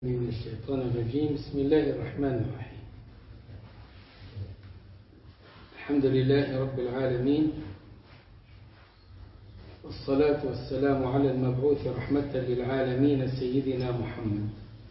من الشيطان الرجيم بسم الله الرحمن الرحيم الحمد لله رب العالمين والصلاة والسلام على المبعوث رحمة للعالمين سيدنا محمد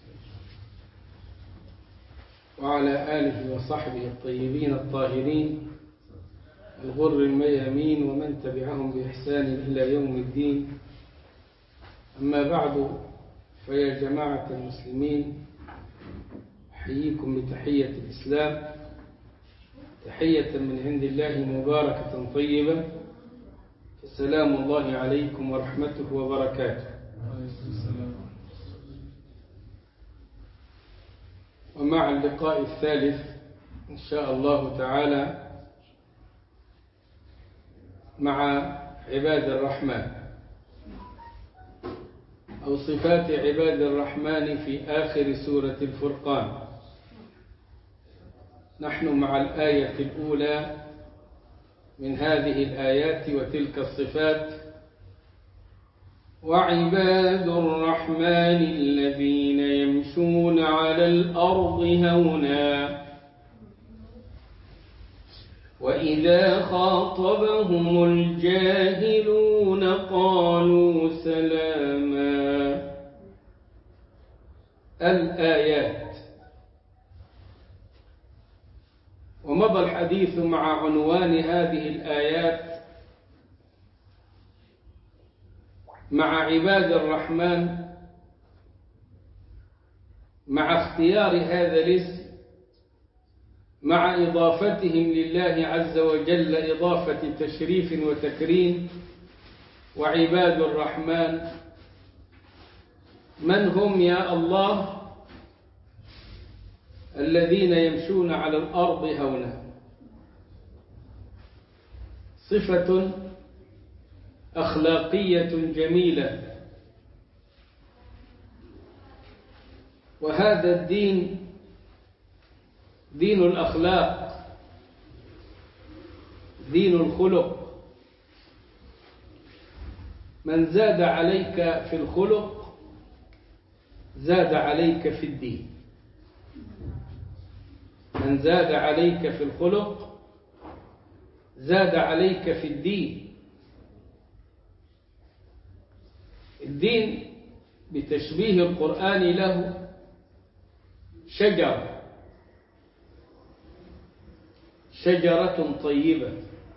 وعلى آله وصحبه الطيبين الطاهرين الغر الميامين ومن تبعهم بإحسان إلى يوم الدين أما بعد فيا جماعة المسلمين أحييكم بتحية الإسلام تحية من عند الله مباركة طيبة فسلام الله عليكم ورحمته وبركاته ومع اللقاء الثالث إن شاء الله تعالى مع عباد الرحمن أو صفات عباد الرحمن في آخر سورة الفرقان نحن مع الآية الأولى من هذه الآيات وتلك الصفات وعباد الرحمن الذين يمشون على الأرض هونا وإذا خاطبهم الجاهلون قالوا سلاما الآيات ومضى الحديث مع عنوان هذه الآيات مع عباد الرحمن مع اختيار هذا الاسم مع إضافتهم لله عز وجل إضافة تشريف وتكريم وعباد الرحمن من هم يا الله الذين يمشون على الأرض هونا صفة أخلاقية جميلة وهذا الدين دين الأخلاق دين الخلق من زاد عليك في الخلق زاد عليك في الدين من زاد عليك في الخلق زاد عليك في الدين الدين بتشبيه القرآن له شجر شجرة طيبة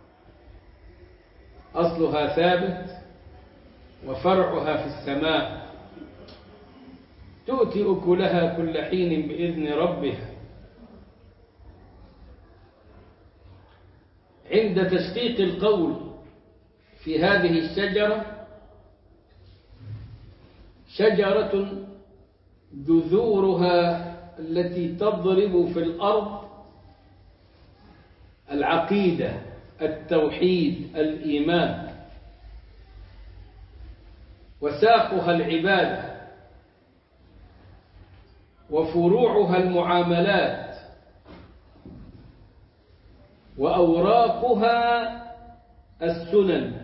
أصلها ثابت وفرعها في السماء تؤتي أكلها كل حين بإذن ربها عند تشقيق القول في هذه الشجرة شجرة جذورها التي تضرب في الأرض العقيدة التوحيد الإيمان وساقها العبادة وفروعها المعاملات وأوراقها السنن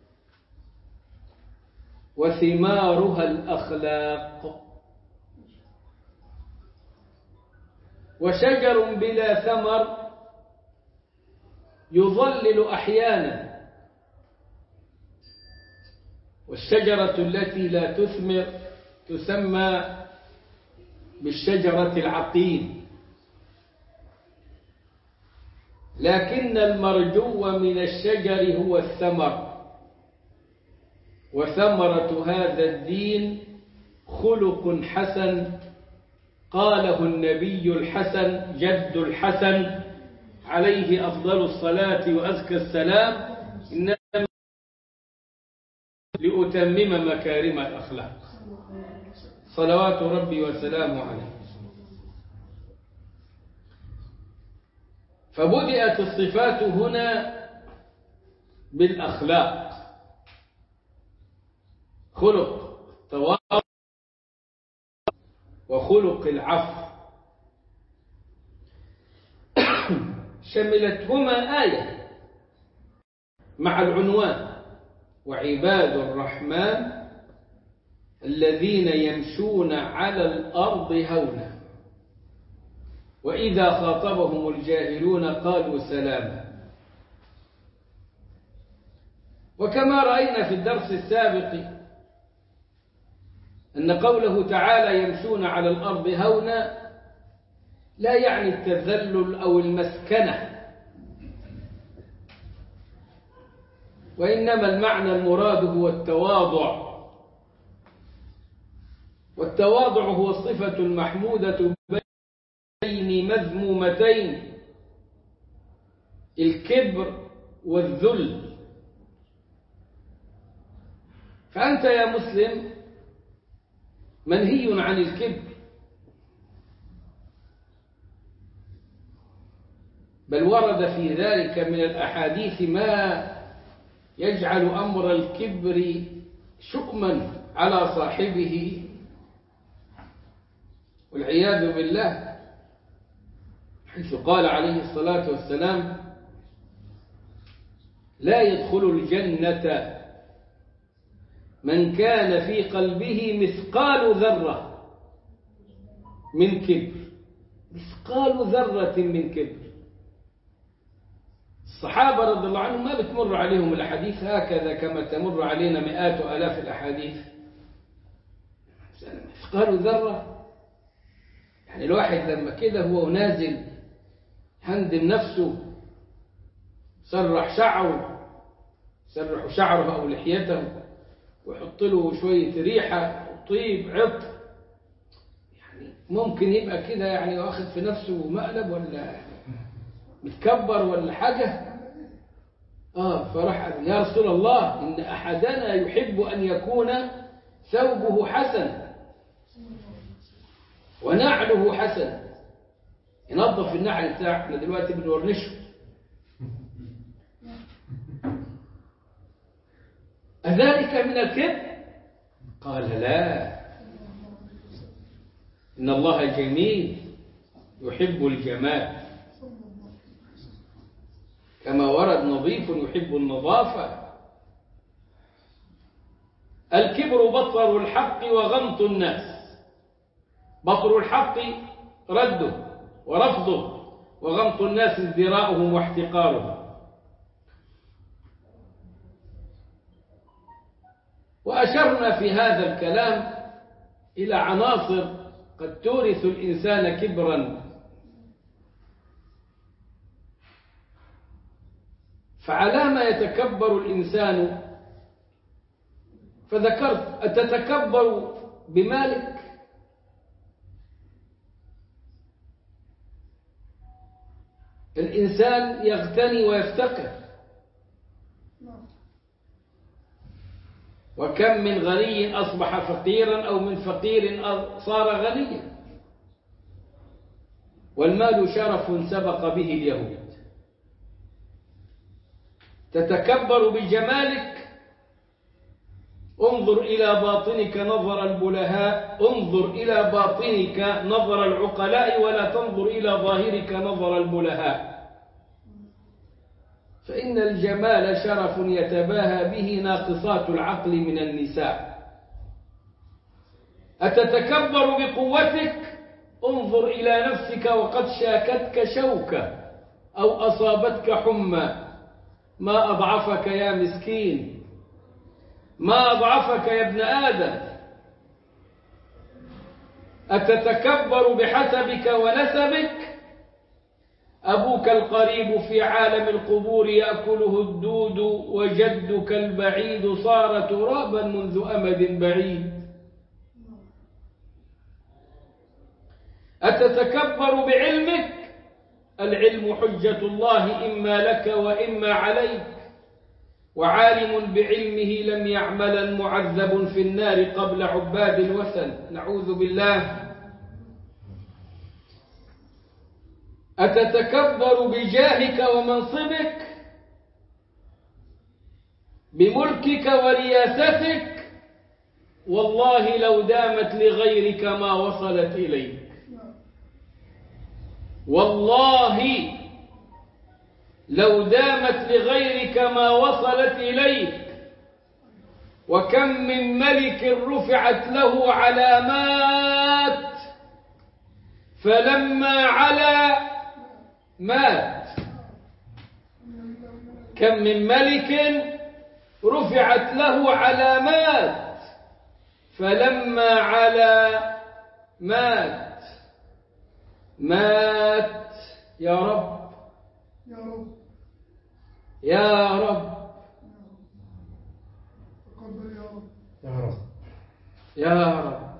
وثمارها الأخلاق وشجر بلا ثمر يظلل أحيانا والشجرة التي لا تثمر تسمى بالشجرة العقيم لكن المرجو من الشجر هو الثمر وثمرة هذا الدين خلق حسن قاله النبي الحسن جد الحسن عليه أفضل الصلاة وأزكى السلام إنما لأتمم مكارم الأخلاق صلوات ربي وسلامه عليه فبدأت الصفات هنا بالأخلاق خلق تواضع وخلق العفو شملتهما آية مع العنوان وعباد الرحمن الذين يمشون على الأرض هونا وإذا خاطبهم الجاهلون قالوا سلاما وكما رأينا في الدرس السابق أن قوله تعالى يمشون على الأرض هونا لا يعني التذلل أو المسكنة وإنما المعنى المراد هو التواضع والتواضع هو الصفة المحمودة بين مذمومتين الكبر والذل فأنت يا مسلم منهي عن الكبر بل ورد في ذلك من الأحاديث ما يجعل أمر الكبر شؤما على صاحبه والعياذ بالله حيث قال عليه الصلاة والسلام لا يدخل الجنة من كان في قلبه مثقال ذرة من كبر مثقال ذرة من كبر الصحابة رضي الله عنهم ما بتمر عليهم الأحاديث هكذا كما تمر علينا مئات وآلاف الأحاديث مثقال ذرة يعني الواحد لما كده هو نازل هندم نفسه سرح شعره سرح شعره أو لحيته ويحط له شوية ريحة طيب عطر يعني ممكن يبقى كده يعني واخد في نفسه مقلب ولا متكبر ولا حاجة آه فراح يا رسول الله إن أحدنا يحب أن يكون ثوبه حسن ونعله حسن ينظف النعل بتاعه احنا دلوقتي بنورنشه أذلك من الكبر قال لا إن الله جميل يحب الجمال كما ورد نظيف يحب النظافة الكبر بطر الحق وغمط الناس بطر الحق رده ورفضه وغمط الناس ازدراؤهم واحتقارهم وأشرنا في هذا الكلام إلى عناصر قد تورث الإنسان كبرا فعلى ما يتكبر الإنسان فذكرت أتتكبر بمالك الإنسان يغتني ويفتقر وكم من غني أصبح فقيرا أو من فقير صار غنيا والمال شرف سبق به اليهود تتكبر بجمالك انظر إلى باطنك نظر البلهاء انظر إلى باطنك نظر العقلاء ولا تنظر إلى ظاهرك نظر البلهاء فإن الجمال شرف يتباهى به ناقصات العقل من النساء أتتكبر بقوتك انظر إلى نفسك وقد شاكتك شوكة أو أصابتك حمى ما أضعفك يا مسكين ما أضعفك يا ابن آدم أتتكبر بحسبك ونسبك أبوك القريب في عالم القبور يأكله الدود وجدك البعيد صار ترابا منذ أمد بعيد أتتكبر بعلمك العلم حجة الله إما لك وإما عليك وعالم بعلمه لم يعملا معذب في النار قبل عباد الوثن نعوذ بالله أتتكبر بجاهك ومنصبك بملكك ورياستك والله لو دامت لغيرك ما وصلت إليك والله لو دامت لغيرك ما وصلت إليك وكم من ملك رفعت له علامات فلما علا مات كم من ملك رفعت له علامات فلما علا مات مات يا رب يا رب يا رب تقبل يا رب يا رب يا رب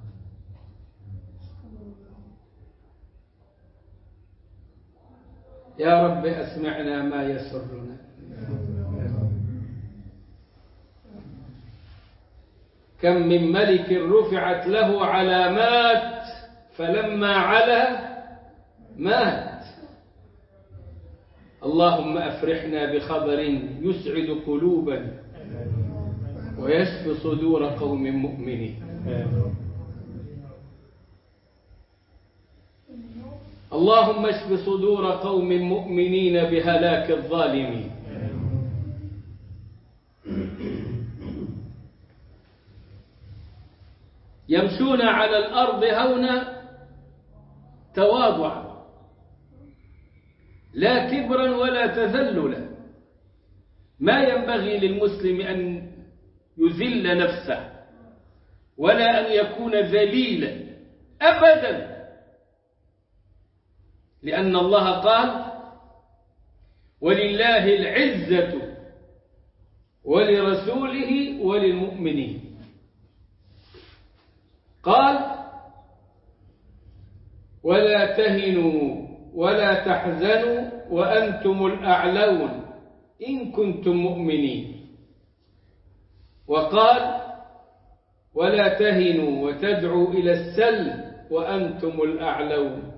يا رب أسمعنا ما يسرنا كم من ملك رفعت له علامات فلما علا مات اللهم أفرحنا بخبر يسعد قلوبا ويشفي صدور قوم مؤمنين اللهم اشف صدور قوم مؤمنين بهلاك الظالمين يمشون على الأرض هونا تواضعا لا كبرا ولا تذللا ما ينبغي للمسلم أن يذل نفسه ولا أن يكون ذليلا أبدا لأن الله قال ولله العزة ولرسوله وللمؤمنين قال ولا تهنوا ولا تحزنوا وأنتم الأعلون إن كنتم مؤمنين وقال ولا تهنوا وتدعوا إلى السلم وأنتم الأعلون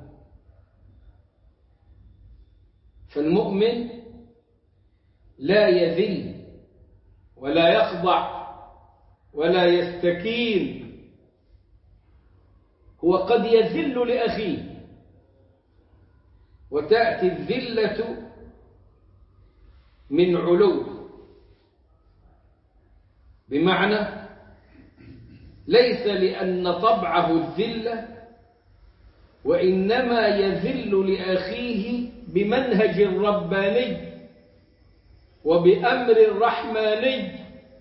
فالمؤمن لا يذل ولا يخضع ولا يستكين هو قد يذل لأخيه وتأتي الذلة من علو بمعنى ليس لأن طبعه الذلة وإنما يذل لأخيه بمنهج رباني وبأمر رحماني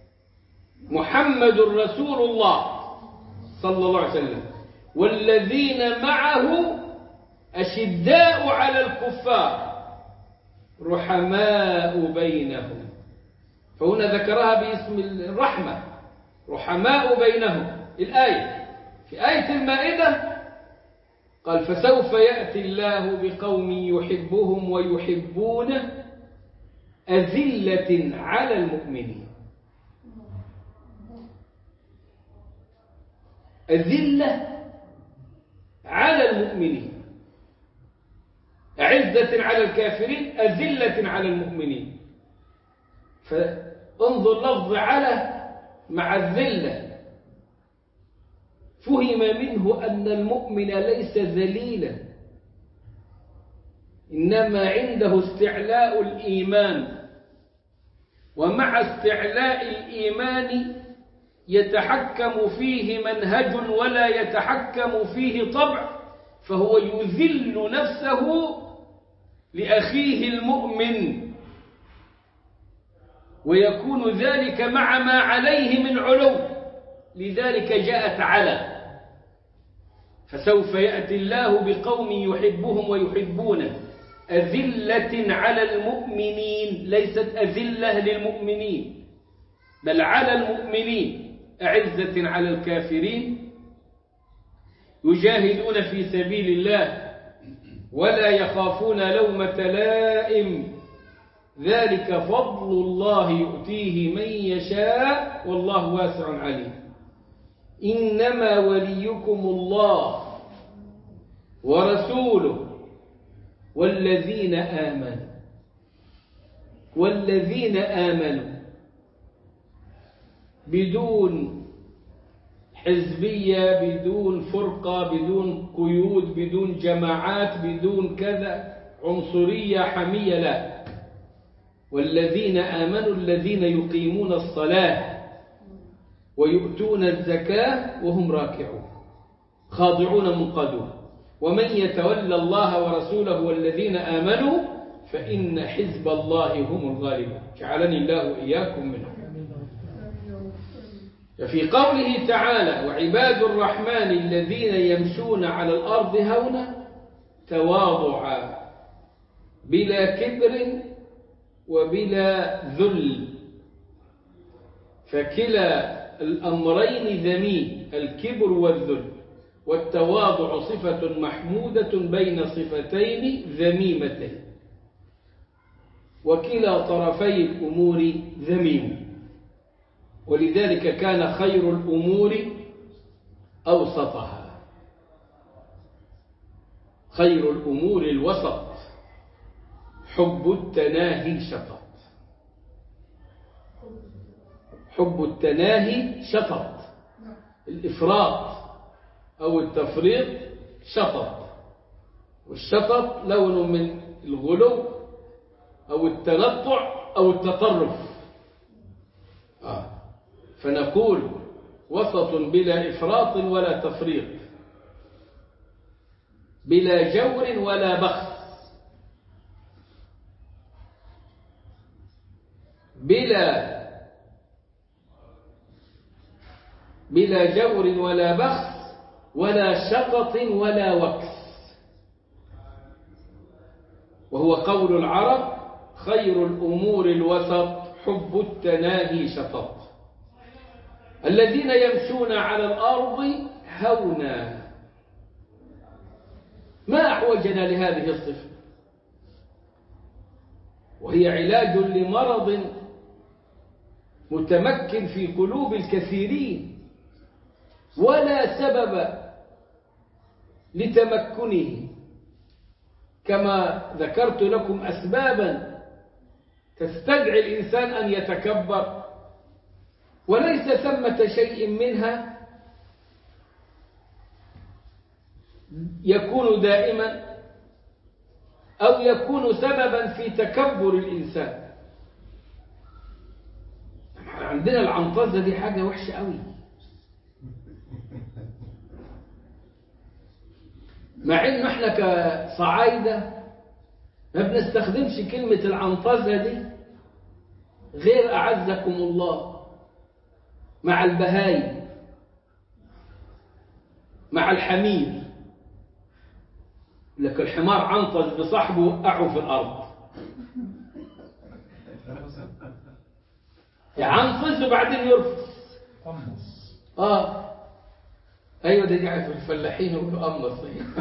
محمد رسول الله صلى الله عليه وسلم والذين معه أشداء على الكفار رحماء بينهم فهنا ذكرها باسم الرحمة رحماء بينهم الآية في آية المائدة قال فسوف يأتي الله بقوم يحبهم ويحبونه أذلة على المؤمنين أذلة على المؤمنين أعزة على الكافرين أذلة على المؤمنين فانظر لفظ على مع الذلة فهم منه أن المؤمن ليس ذليلا إنما عنده استعلاء الإيمان ومع استعلاء الإيمان يتحكم فيه منهج ولا يتحكم فيه طبع فهو يذل نفسه لأخيه المؤمن ويكون ذلك مع ما عليه من علو لذلك جاءت على فسوف يأتي الله بقوم يحبهم ويحبونه أذلة على المؤمنين ليست أذلة للمؤمنين بل على المؤمنين أعزة على الكافرين يجاهدون في سبيل الله ولا يخافون لومة لائم ذلك فضل الله يؤتيه من يشاء والله واسع عليم إنما وليكم الله ورسوله والذين آمنوا والذين آمنوا بدون حزبية بدون فرقة بدون قيود بدون جماعات بدون كذا عنصرية حمية لا والذين آمنوا الذين يقيمون الصلاة ويؤتون الزكاة وهم راكعون خاضعون منقادون ومن يتولى الله ورسوله والذين آمنوا فإن حزب الله هم الغالبون جعلني الله وإياكم منهم ففي قوله تعالى وعباد الرحمن الذين يمشون على الأرض هونا تواضعا بلا كبر وبلا ذل فكلا الأمرين ذميم الكبر والذل والتواضع صفة محمودة بين صفتين ذميمتين وكلا طرفي الأمور ذميم ولذلك كان خير الأمور أوسطها خير الأمور الوسط حب التناهي شطط حب التناهي شطط الإفراط أو التفريط شطط والشطط لون من الغلو أو التنطع أو التطرف آه. فنقول وسط بلا إفراط ولا تفريط بلا جور ولا بخس بلا بلا جور ولا بخس ولا شطط ولا وكس وهو قول العرب خير الأمور الوسط حب التناهي شطط الذين يمشون على الأرض هونا ما أحوجنا لهذه الصفة وهي علاج لمرض متمكن في قلوب الكثيرين ولا سبب لتمكنه كما ذكرت لكم أسبابا تستدعي الإنسان أن يتكبر وليس ثمة شيء منها يكون دائما أو يكون سببا في تكبر الإنسان عندنا العنطزة دي حاجة وحشة قوي مع انه احنا كصعايدة ما بنستخدمش كلمة العنطزة دي غير أعزكم الله مع البهايم مع الحمير لك الحمار عنطز بصاحبه وقعه في الأرض يعنطز وبعدين يرفض قمص اه ايوه ده قاعد في الفلاحين يقولوا قمص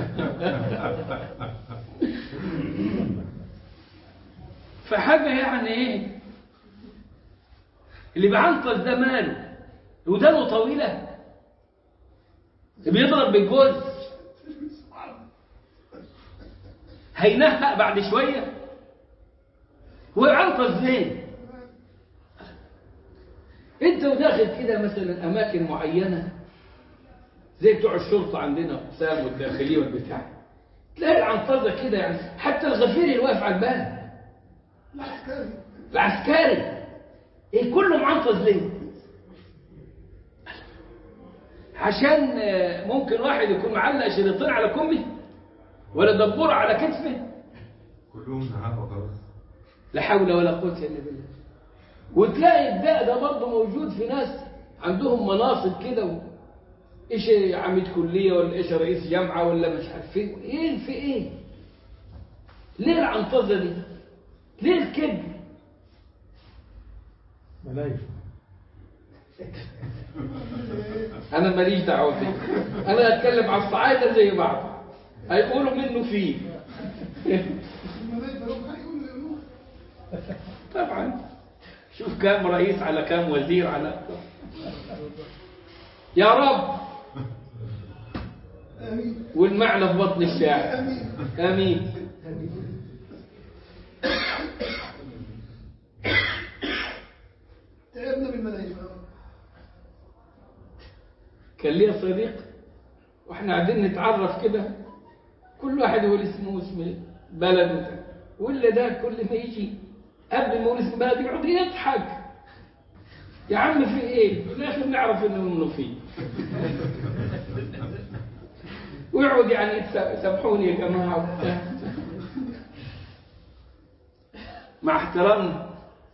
فحاجه يعني ايه اللي بعنطز ده ماله ودانه طويله بيضرب بالجوز هينهق بعد شويه هو يعنطز ليه انت وداخل كده مثلا اماكن معينه زي بتوع الشرطه عندنا سام والداخليه والبتاع تلاقي العنطزه كده يعني حتى الغفير اللي واقف على الباب العسكري العسكري ايه كله معنطز ليه عشان آه، ممكن واحد يكون معلق شريطين على كمه ولا دبور على كتفه كلهم نعافة خلاص لا حول ولا قوة إلا بالله وتلاقي الداء ده برضه موجود في ناس عندهم مناصب كده و... إيش عميد كلية ولا إيش رئيس جامعة ولا مش عارف إيه إيه في إيه ليه العنطزة دي ليه الكذب ملايكة أنا ماليش دعوة بيه أنا أتكلم على الصعايدة زي بعض هيقولوا منه فيه الملايكة هم هيقولوا يقولوا طبعا شوف كام رئيس على كام وزير على يا رب آمين والمعنى في بطن الشاعر آمين امين تعبنا بالملايكة كان ليا صديق واحنا قاعدين نتعرف كده كل واحد يقول اسمه واسم بلده ولا ده كل ما يجي قبل ما يقول اسم بلده يقعد يضحك يا عم في ايه في الاخر نعرف انه منه فيه ويقعد يعني يتس- سامحوني يا جماعه وبتاع. مع احترامنا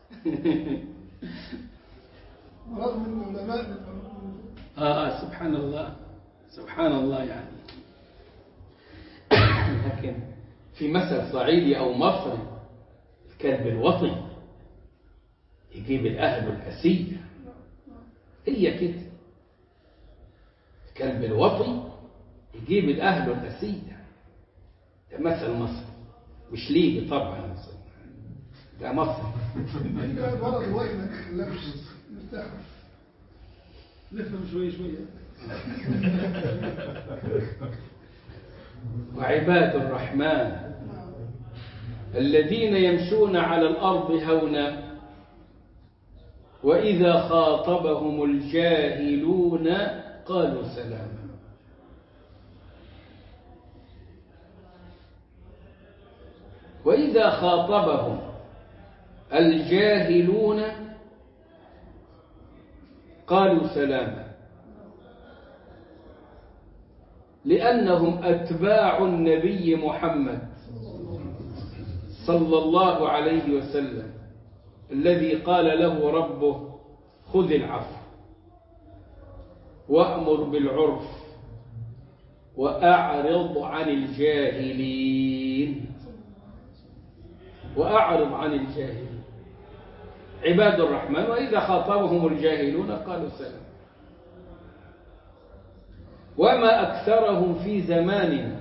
رغم من العلماء آه آه سبحان الله سبحان الله يعني لكن في مثل صعيدي أو مصري الكلب الوطي يجيب الأهل الأسير هي كده الكلب الوطي يجيب الأهل الأسير ده مثل مصري مش ليبي طبعا ده مصري دي قاعد ورا دلوقتي ما تخلكش مرتاح نفهم شوية شوية وعباد الرحمن الذين يمشون على الأرض هونا وإذا خاطبهم الجاهلون قالوا سلاما وإذا خاطبهم الجاهلون قالوا سلاما لأنهم أتباع النبي محمد صلى الله عليه وسلم الذي قال له ربه خذ العفو وأمر بالعرف وأعرض عن الجاهلين وأعرض عن الجاهلين عباد الرحمن وإذا خاطبهم الجاهلون قالوا سلام وما أكثرهم في زماننا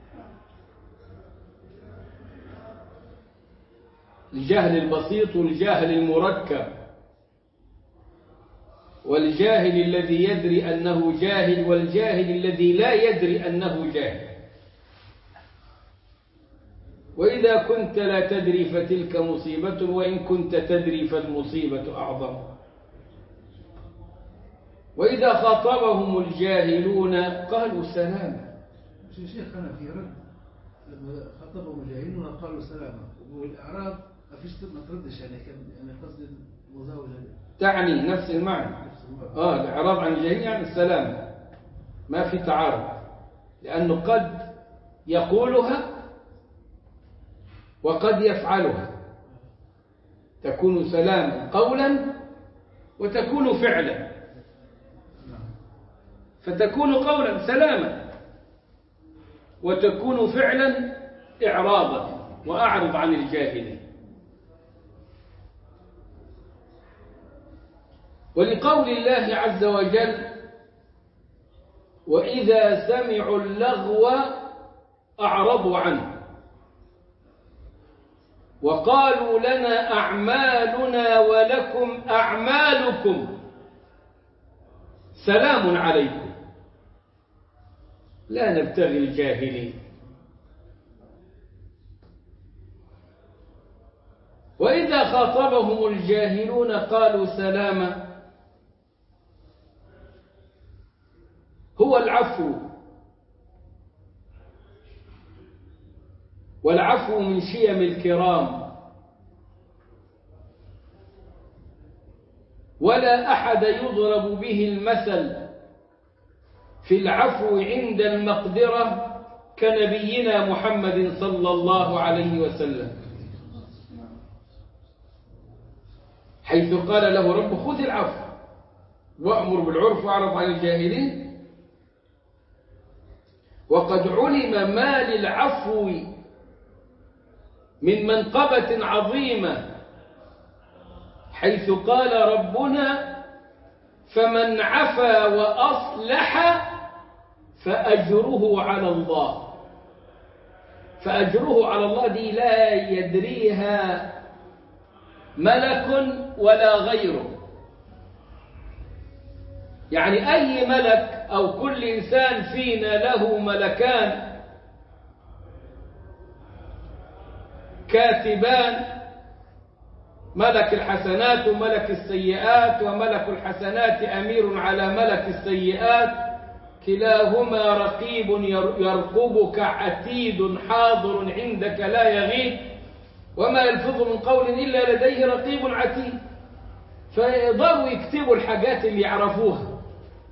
الجهل البسيط والجهل المركب والجاهل الذي يدري أنه جاهل والجاهل الذي لا يدري أنه جاهل وإذا كنت لا تدري فتلك مصيبة وإن كنت تدري فالمصيبة أعظم وإذا خاطبهم الجاهلون قالوا سلاما شيخ شيخنا في رد لما خاطبهم الجاهلون قالوا سلاما والاعراب ما فيش ما تردش يعني كان يعني قصدي المزاوله تعني نفس المعنى نفس المعنى. آه الإعراض عن الجاهلين يعني السلام ما في تعارض لأنه قد يقولها وقد يفعلها تكون سلاما قولا وتكون فعلا فتكون قولا سلاما وتكون فعلا إعراضا وأعرض عن الجاهلين ولقول الله عز وجل وإذا سمعوا اللغو أعرضوا عنه وقالوا لنا أعمالنا ولكم أعمالكم سلام عليكم لا نبتغي الجاهلين وإذا خاطبهم الجاهلون قالوا سلاما هو العفو والعفو من شيم الكرام ولا أحد يضرب به المثل في العفو عند المقدرة كنبينا محمد صلى الله عليه وسلم حيث قال له رب خذ العفو وأمر بالعرف واعرض عن الجاهلين وقد علم ما للعفو من منقبة عظيمة حيث قال ربنا فمن عفا وأصلح فأجره على الله فأجره على الله دي لا يدريها ملك ولا غيره يعني أي ملك أو كل إنسان فينا له ملكان كاتبان ملك الحسنات وملك السيئات وملك الحسنات أمير على ملك السيئات كلاهما رقيب يرقبك عتيد حاضر عندك لا يغيب وما يلفظ من قول إلا لديه رقيب عتيد فيقدروا يكتبوا الحاجات اللي يعرفوها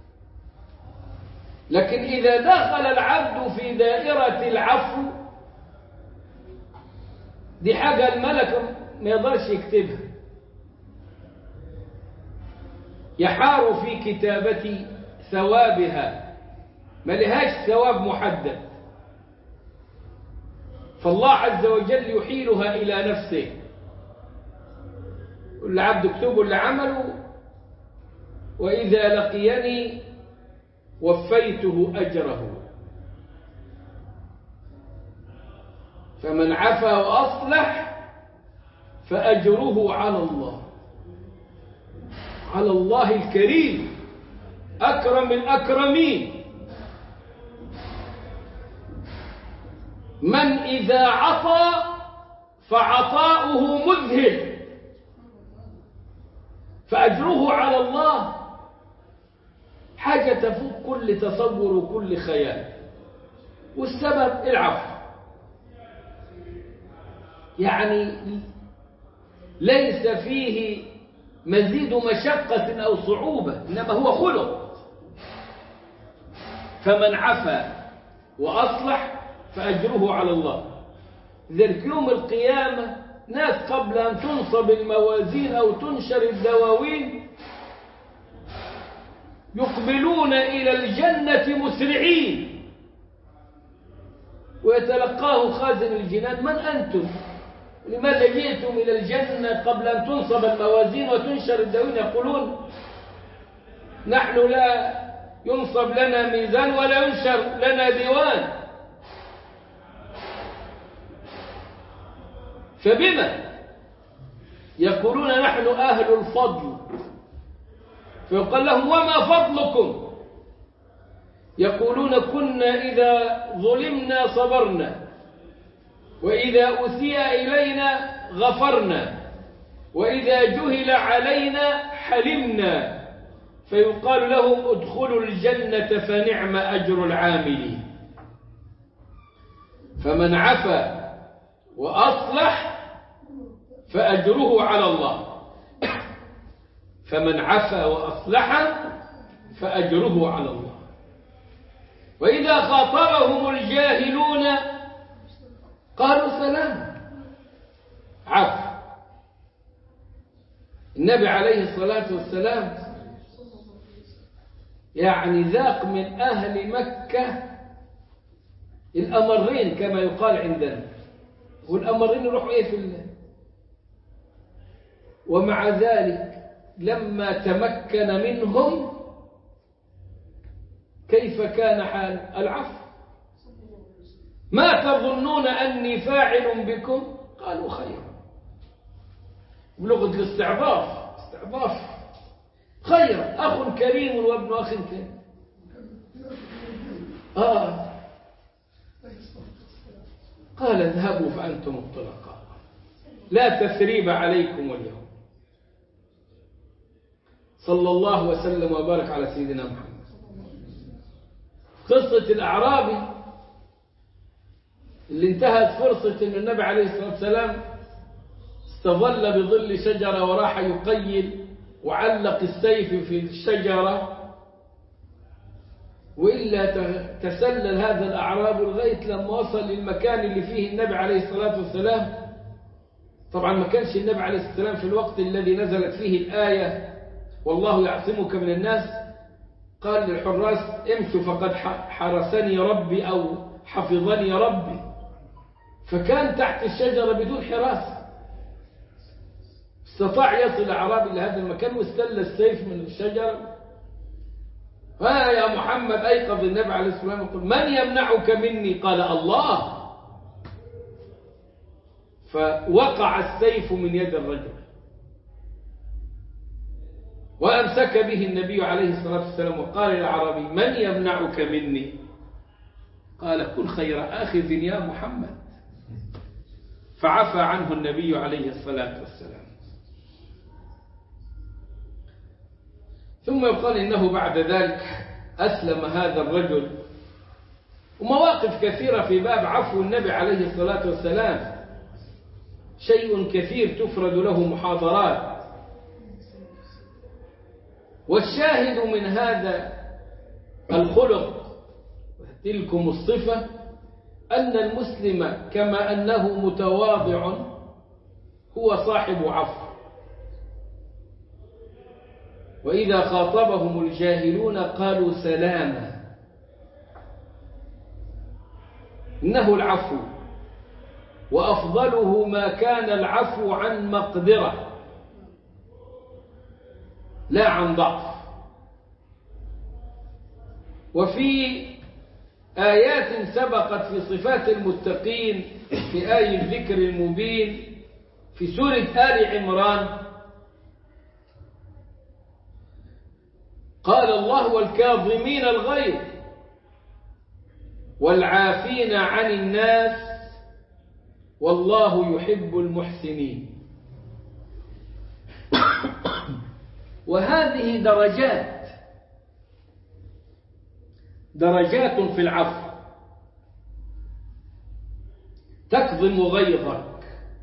لكن إذا دخل العبد في دائرة العفو دي حاجة الملك ما يقدرش يكتبها يحار في كتابة ثوابها ما لهاش ثواب محدد فالله عز وجل يحيلها إلى نفسه العبد اكتبوا اللي عمله وإذا لقيني وفيته أجره فمن عفا وأصلح فأجره على الله على الله الكريم أكرم الأكرمين من إذا عطى فعطاؤه مذهل فأجره على الله حاجة تفوق كل تصور وكل خيال والسبب العفو يعني ليس فيه مزيد مشقة أو صعوبة إنما هو خلق فمن عفا وأصلح فأجره على الله ذلك يوم القيامة ناس قبل أن تنصب الموازين أو تنشر الدواوين يقبلون إلى الجنة مسرعين ويتلقاه خازن الجنان من أنتم لماذا جئتم إلى الجنة قبل أن تنصب الموازين وتنشر الدواوين يقولون نحن لا ينصب لنا ميزان ولا ينشر لنا ديوان فبما يقولون نحن أهل الفضل فيقال لهم وما فضلكم يقولون كنا إذا ظلمنا صبرنا وإذا أسيء إلينا غفرنا وإذا جهل علينا حلمنا فيقال لهم ادخلوا الجنة فنعم أجر العاملين فمن عفا وأصلح فأجره على الله فمن عفا وأصلح فأجره على الله وإذا خاطبهم الجاهلون قالوا سلام عفو النبي عليه الصلاة والسلام يعني ذاق من أهل مكة الأمرين كما يقال عندنا والأمرين يروحوا إيه في الله ومع ذلك لما تمكن منهم كيف كان حال العفو ما تظنون أني فاعل بكم قالوا خيرا بلغة الاستعظاف استعظاف خيرا أخ كريم وابن أخ كريم آه قال اذهبوا فأنتم الطلقاء لا تثريب عليكم اليوم صلى الله وسلم وبارك على سيدنا محمد قصة الأعرابي اللي انتهت فرصة أن النبي عليه الصلاة والسلام استظل بظل شجرة وراح يقيل وعلق السيف في الشجرة وإلا تسلل هذا الأعراب لغاية لما وصل للمكان اللي فيه النبي عليه الصلاة والسلام طبعا ما كانش النبي عليه الصلاة والسلام في الوقت الذي نزلت فيه الآية والله يعصمك من الناس قال للحراس امشوا فقد حرسني ربي أو حفظني ربي فكان تحت الشجرة بدون حراسة استطاع يصل أعرابي لهذا المكان واستل السيف من الشجرة ها يا محمد أيقظ النبي عليه الصلاة والسلام يقول من يمنعك مني قال الله فوقع السيف من يد الرجل وأمسك به النبي عليه الصلاة والسلام وقال للعربي من يمنعك مني قال كن خير آخذ يا محمد فعفى عنه النبي عليه الصلاة والسلام ثم يقال إنه بعد ذلك أسلم هذا الرجل ومواقف كثيرة في باب عفو النبي عليه الصلاة والسلام شيء كثير تفرد له محاضرات والشاهد من هذا الخلق تلكم الصفة أن المسلم كما أنه متواضع هو صاحب عفو وإذا خاطبهم الجاهلون قالوا سلاما إنه العفو وأفضله ما كان العفو عن مقدرة لا عن ضعف وفي آيات سبقت في صفات المتقين في آي الذكر المبين في سورة آل عمران قال الله والكاظمين الغيظ والعافين عن الناس والله يحب المحسنين وهذه درجات درجات في العفو تكظم غيظك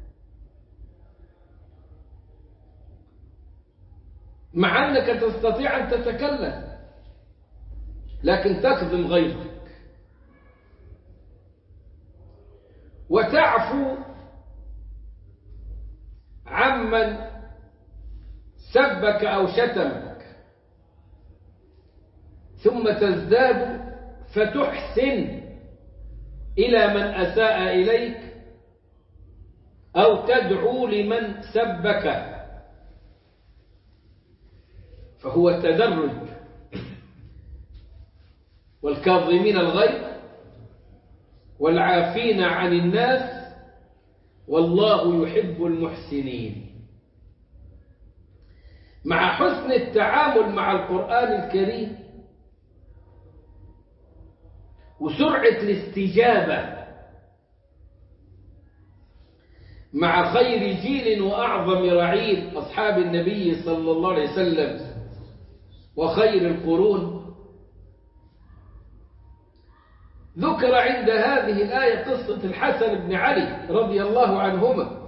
مع أنك تستطيع أن تتكلم لكن تكظم غيظك وتعفو عمن سبك أو شتمك ثم تزداد فتحسن إلى من أساء إليك أو تدعو لمن سبك فهو التدرج والكاظمين الغيظ والعافين عن الناس والله يحب المحسنين مع حسن التعامل مع القرآن الكريم وسرعة الاستجابة مع خير جيل وأعظم رعيل أصحاب النبي صلى الله عليه وسلم وخير القرون ذكر عند هذه الآية قصة الحسن بن علي رضي الله عنهما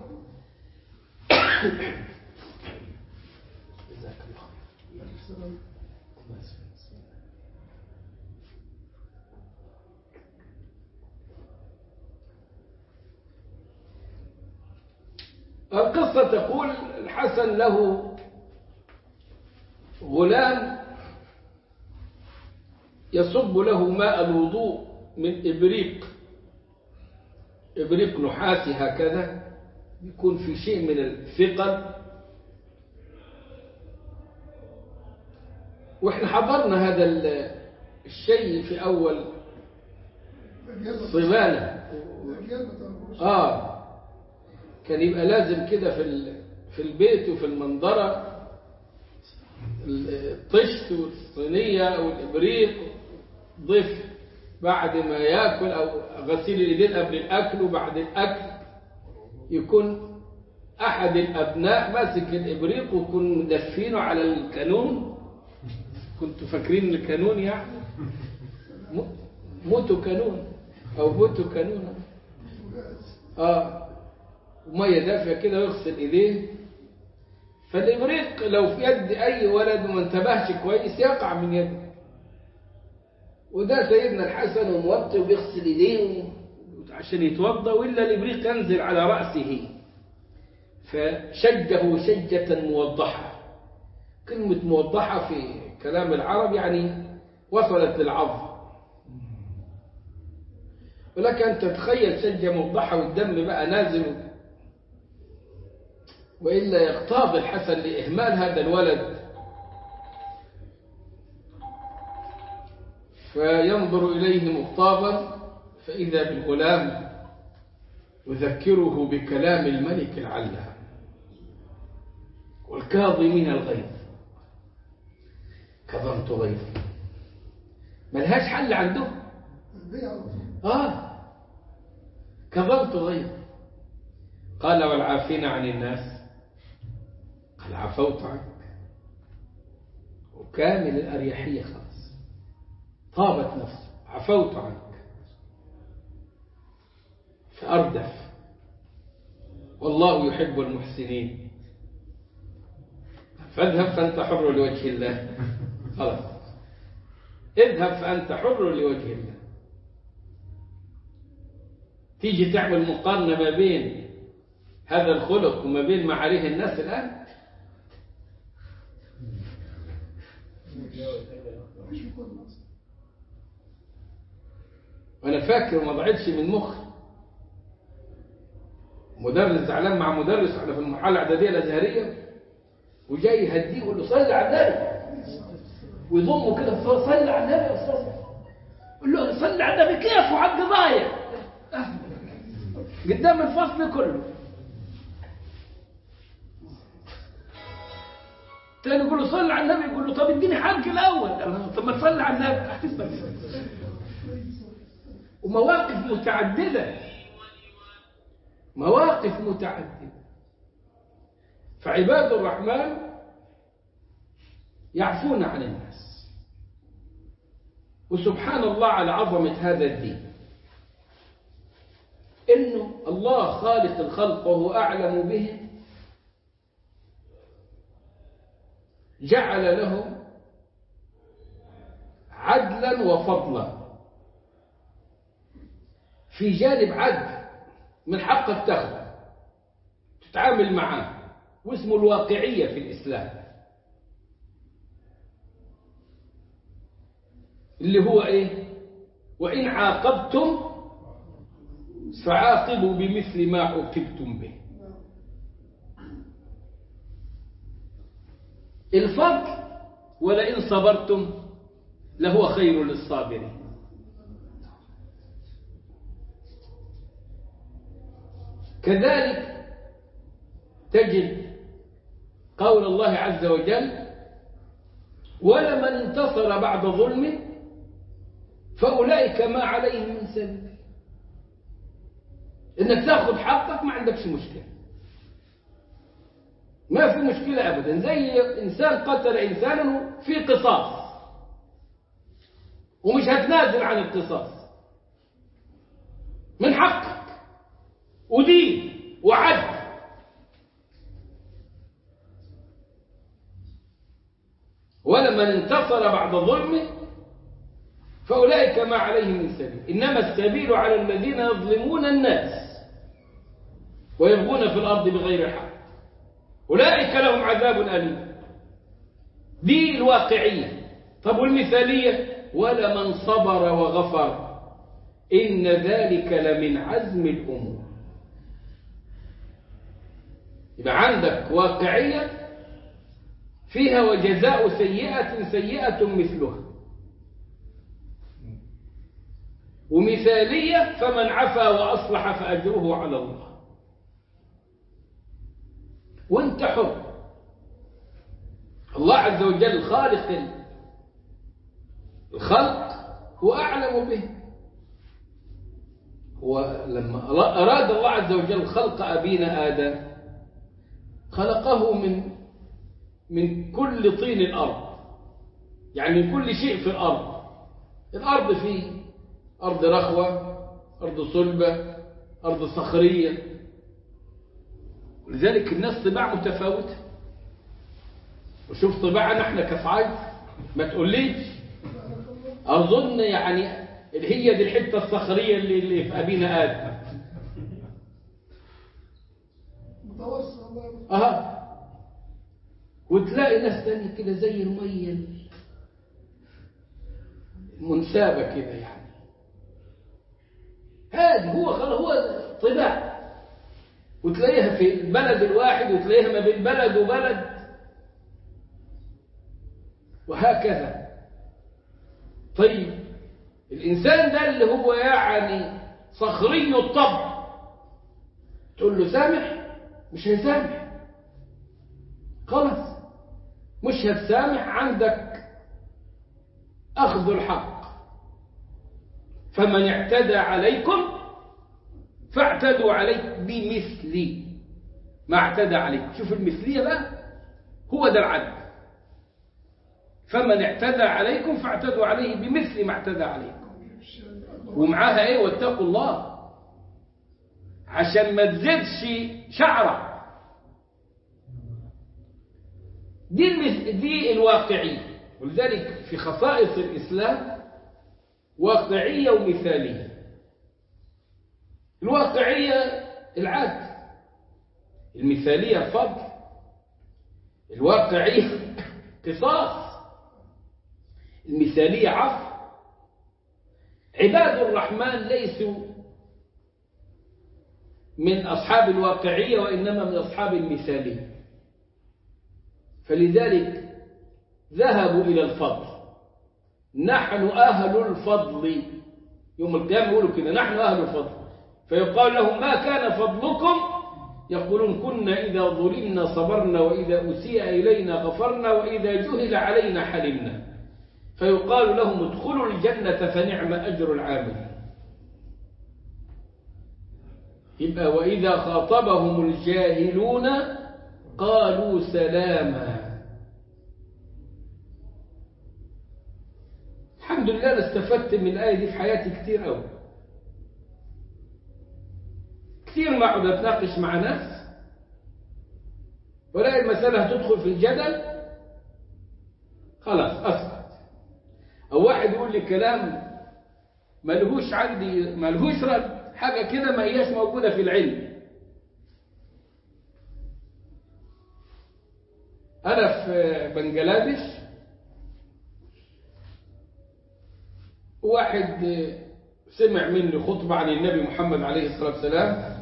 القصة تقول الحسن له غلام يصب له ماء الوضوء من إبريق إبريق نحاسي هكذا يكون في شيء من الثقل وإحنا حضرنا هذا الشيء في أول صبانة آه كان يبقى لازم كده في في البيت وفي المنظرة الطشت والصينية والإبريق ضيف بعد ما ياكل أو غسيل اليدين قبل الأكل وبعد الأكل يكون أحد الأبناء ماسك الإبريق ويكون مدفينه على الكانون كنتوا فاكرين الكانون يعني موتوا كانون أو موتوا كانون آه ومية دافية كده ويغسل إيديه فالإبريق لو في يد أي ولد وما انتبهش كويس يقع من يده وده سيدنا الحسن وموطي وبيغسل ايديه عشان يتوضا والا الابريق ينزل على راسه فشجه شجه موضحه كلمه موضحه في كلام العرب يعني وصلت للعظم ولك ان تتخيل شجه موضحه والدم بقى نازل والا يغتاظ الحسن لاهمال هذا الولد فينظر إليه مغتاظا فإذا بالغلام يذكره بكلام الملك العلام والكاظمين الغيظ كظمت غيظ ملهاش حل عنده آه كظمت غيظ قال والعافين عن الناس قال عفوت عنك وكامل الأريحية خلاص طابت نفسه عفوت عنك فأردف والله يحب المحسنين فاذهب فأنت حر لوجه الله خلاص اذهب فأنت حر لوجه الله تيجي تعمل مقارنة ما بين هذا الخلق وما بين ما عليه الناس الآن مفيش مقارنة أصلا وانا فاكر وما ضعتش من مخي مدرس زعلان مع مدرس احنا في المرحله الاعداديه الازهريه وجاي يهديه يقول له صلي على النبي ويضمه كده صلي على النبي يا استاذ يقول له صلي على النبي كيف وعلى القضايا قدام الفصل كله تاني يقول له صلي على النبي يقول له طب اديني حق الاول طب ما تصلي على النبي هتسمع ومواقف متعددة مواقف متعددة فعباد الرحمن يعفون عن الناس وسبحان الله على عظمة هذا الدين إنه الله خالق الخلق وهو أعلم بهم جعل لهم عدلا وفضلا في جانب عدل من حقك تاخذه تتعامل معاه واسمه الواقعية في الإسلام اللي هو إيه وإن عاقبتم فعاقبوا بمثل ما عوقبتم به الفضل ولئن صبرتم لهو خير للصابرين كذلك تجد قول الله عز وجل ولمن انتصر بعد ظلمه فأولئك ما عليهم من سبيل انك تاخذ حقك ما عندكش مشكلة ما في مشكلة أبدا زي إنسان قتل إنسانا في قصاص ومش هتنازل عن القصاص من حقك ودين وعدل ولمن انتصر بعد ظلمه فأولئك ما عليهم من سبيل إنما السبيل على الذين يظلمون الناس ويبغون في الأرض بغير حق أولئك لهم عذاب أليم دي الواقعية طب والمثالية ولمن صبر وغفر إن ذلك لمن عزم الأمور يبقى عندك واقعية فيها وجزاء سيئة سيئة مثلها ومثالية فمن عفا وأصلح فأجره على الله وانت حر الله عز وجل خالق الخلق هو أعلم به ولما أراد الله عز وجل خلق أبينا آدم خلقه من من كل طين الأرض يعني من كل شيء في الأرض الأرض فيه أرض رخوة أرض صلبة أرض صخرية ولذلك الناس طباع متفاوتة وشوف طباعنا احنا كصعيد ما تقوليش أظن يعني هي دي الحتة الصخرية اللي, اللي في أبينا آدم متوسط الله يرحمه. أها وتلاقي ناس تانية كده زي المية منسابة كده يعني هذه هو خلاص هو طباع وتلاقيها في البلد الواحد وتلاقيها ما بين بلد وبلد وهكذا طيب الإنسان ده اللي هو يعني صخري الطبع تقول له سامح مش هيسامح خلاص مش هتسامح عندك أخذ الحق فمن اعتدى عليكم فاعتدوا عليه بمثل ما اعتدى عليكم شوف المثلية بقى هو ده العدل فمن اعتدى عليكم فاعتدوا عليه بمثل ما اعتدى عليكم ومعاها ايه واتقوا الله عشان ما تزيدش شعرة دي المث... دي الواقعية ولذلك في خصائص الإسلام واقعية ومثالية الواقعية العدل المثالية الفضل الواقعية قصاص المثالية عفو عباد الرحمن ليسوا من أصحاب الواقعية وإنما من أصحاب المثالية فلذلك ذهبوا إلى الفضل نحن أهل الفضل يوم القيامة يقولوا كده نحن أهل الفضل فيقال لهم ما كان فضلكم يقولون كنا إذا ظلمنا صبرنا وإذا أسيء إلينا غفرنا وإذا جهل علينا حلمنا فيقال لهم ادخلوا الجنة فنعم أجر العامل يبقى وإذا خاطبهم الجاهلون قالوا سلاما الحمد لله أنا استفدت من الآية دي في حياتي كتير أوي كتير ما أقعد أتناقش مع ناس ولا المسألة هتدخل في الجدل خلاص أسكت أو واحد يقول لي كلام ملهوش عندي ملهوش رد حاجة كده ما هياش موجودة في العلم أنا في بنجلاديش واحد سمع مني خطبة عن النبي محمد عليه الصلاة والسلام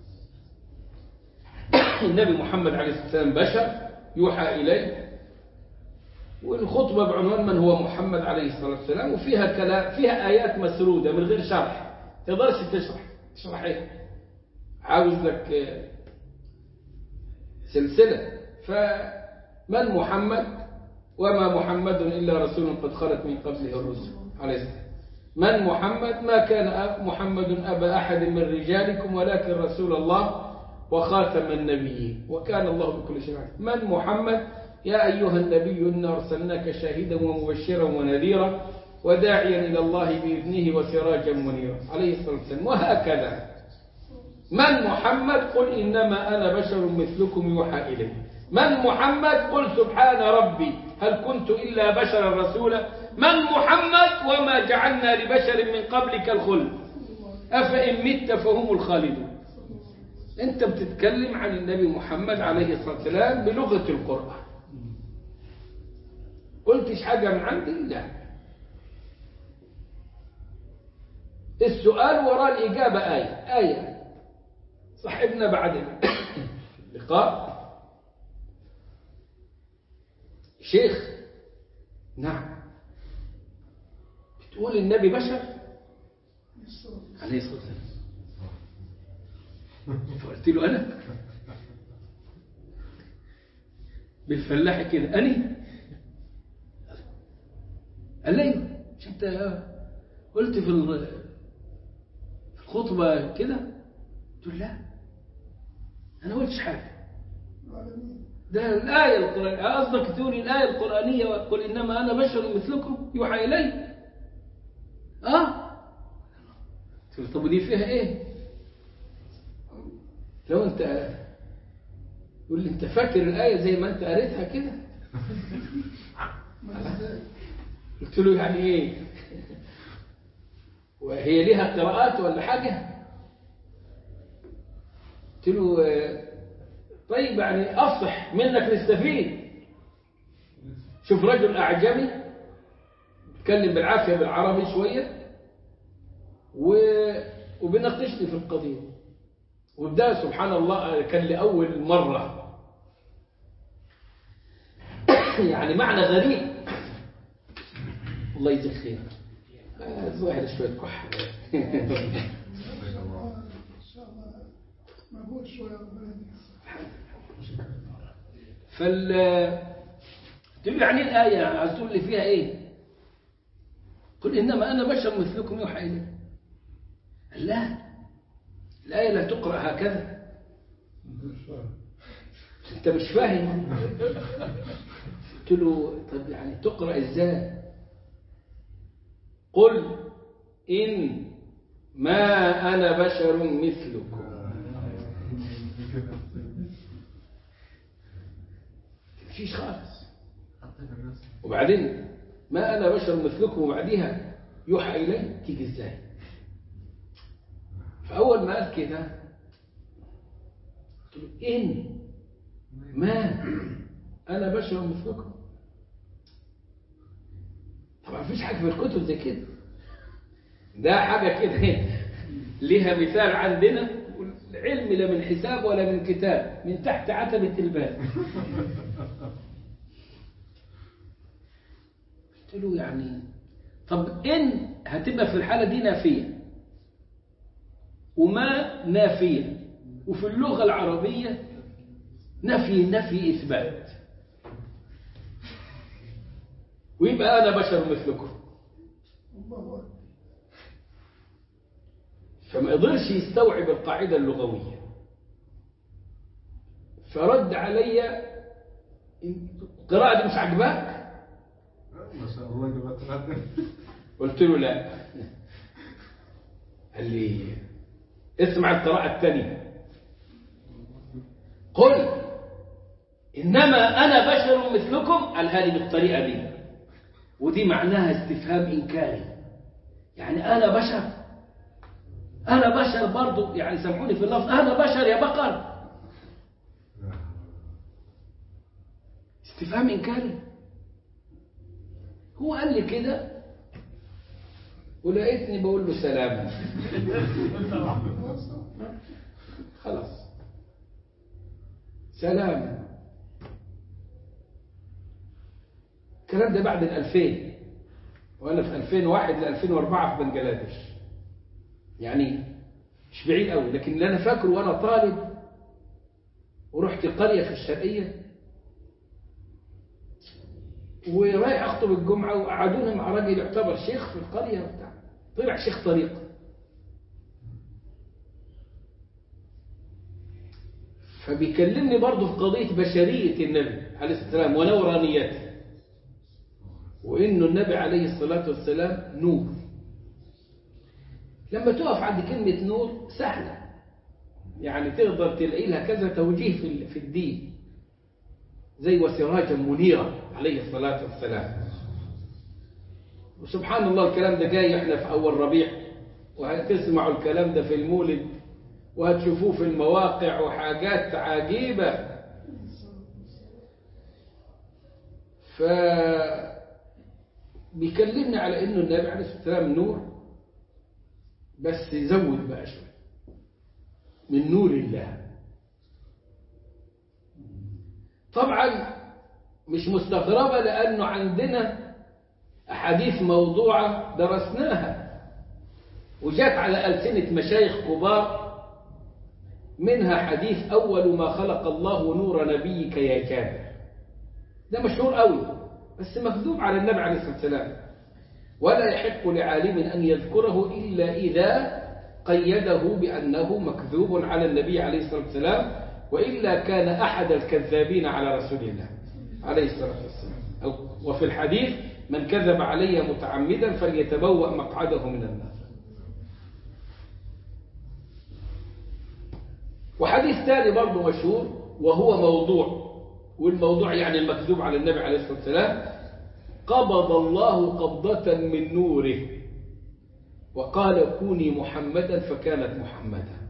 النبي محمد عليه الصلاة والسلام بشر يوحى إليه والخطبة بعنوان من هو محمد عليه الصلاة والسلام وفيها كلام فيها آيات مسرودة من غير شرح تقدرش تشرح تشرح ايه عاوز لك سلسلة فمن محمد وما محمد إلا رسول قد خلت من قبله الرسل عليه السلام من محمد ما كان محمد أبا أحد من رجالكم ولكن رسول الله وخاتم النبيين وكان الله بكل شيء عليم من محمد يا أيها النبي إنا أرسلناك شاهدا ومبشرا ونذيرا وداعيا إلى الله بإذنه وسراجا منيرا عليه الصلاة والسلام وهكذا من محمد قل إنما أنا بشر مثلكم يوحى إلي من محمد قل سبحان ربي هل كنت إلا بشرا رسولا من محمد وما جعلنا لبشر من قبلك الخلد أفإن مت فهم الخالدون أنت بتتكلم عن النبي محمد عليه الصلاة والسلام بلغة القرآن قلتش حاجة من عندي لا السؤال وراء الإجابة آية آية صاحبنا بعد اللقاء شيخ نعم بتقول النبي بشر عليه الصلاة والسلام فقلت له أنا بالفلاح كده أني قال لي مش أنت قلت في الخطبة كده قلت له لا أنا قلتش حاجة ده الآية القرآنية قصدك تقول الآية القرآنية وقل إنما أنا بشر مثلكم يوحى إلي آه طب ودي فيها إيه لو أنت يقول لي أنت فاكر الآية زي ما أنت قريتها كده قلت له يعني إيه وهي ليها قراءات ولا حاجة قلت له طيب يعني أفصح منك نستفيد شوف رجل أعجمي يتكلم بالعافية بالعربي شوية و... وبناقشني في القضية وبدأ سبحان الله كان لأول مرة يعني معنى غريب الله يجزيك خير الظاهر شوية كح ان شاء الله مقبول شويه ربنا يهديك فال تقول يعني الآية عايز تقول لي فيها إيه قل إنما أنا بشر مثلكم يوحى إلي لا الآية لا تقرأ هكذا أنت مش فاهم قلت له طب يعني تقرأ إزاي قل إن ما أنا بشر مثلكم مفيش خالص وبعدين ما أنا بشر مثلكم وبعديها يوحى إلي تيجي إزاي فأول ما قال كده قلت له إن ما أنا بشر مثلكم طبعا مفيش حاجة في الكتب زي كده ده حاجة كده ليها مثال عندنا العلم لا من حساب ولا من كتاب من تحت عتبة الباب قلت له يعني طب إن هتبقى في الحالة دي نافية وما نافية وفي اللغة العربية نفي نفي إثبات ويبقى أنا بشر مثلكم الله أكبر فما قدرش يستوعب القاعدة اللغوية فرد علي القراءة دي مش عجباك ما شاء الله كده تقدم قلت له لا قال لي اسمع القراءة الثانية قل إنما أنا بشر مثلكم قالها لي بالطريقة دي ودي معناها استفهام إنكاري يعني أنا بشر أنا بشر برضو يعني سامحوني في اللفظ أنا بشر يا بقر استفهام إنكاري هو قال لي كده ولقيتني بقول له سلاما خلاص سلاما الكلام ده بعد الألفين وأنا في 2001 ل 2004 في بنجلاديش يعني مش بعيد قوي لكن اللي أنا فاكره وأنا طالب ورحت قرية في الشرقية ورايح أخطب الجمعة وقعدونا مع راجل يعتبر شيخ في القرية وبتاع طلع شيخ طريق فبيكلمني برضه في قضية بشرية النبي عليه الصلاة والسلام ونورانيته وإنه النبي عليه الصلاة والسلام نور لما تقف عند كلمة نور سهلة يعني تقدر تلاقي لها كذا توجيه في في الدين زي وسراجا منيرا عليه الصلاة والسلام وسبحان الله الكلام ده جاي احنا في أول ربيع وهتسمعوا الكلام ده في المولد وهتشوفوه في المواقع وحاجات عجيبة ف بيكلمني على انه النبي عليه الصلاه والسلام نور بس يزود بقى شويه من نور الله طبعا مش مستغربه لانه عندنا احاديث موضوعه درسناها وجات على السنه مشايخ كبار منها حديث اول ما خلق الله نور نبيك يا جابر ده مشهور قوي بس مكذوب على النبي عليه الصلاة والسلام ولا يحق لعالم أن يذكره إلا إذا قيده بأنه مكذوب على النبي عليه الصلاة والسلام وإلا كان أحد الكذابين على رسول الله عليه الصلاة والسلام وفي الحديث من كذب علي متعمدا فليتبوأ مقعده من النار وحديث ثاني برضه مشهور وهو موضوع والموضوع يعني المكذوب على النبي عليه الصلاة والسلام قبض الله قبضة من نوره وقال كوني محمدا فكانت محمدا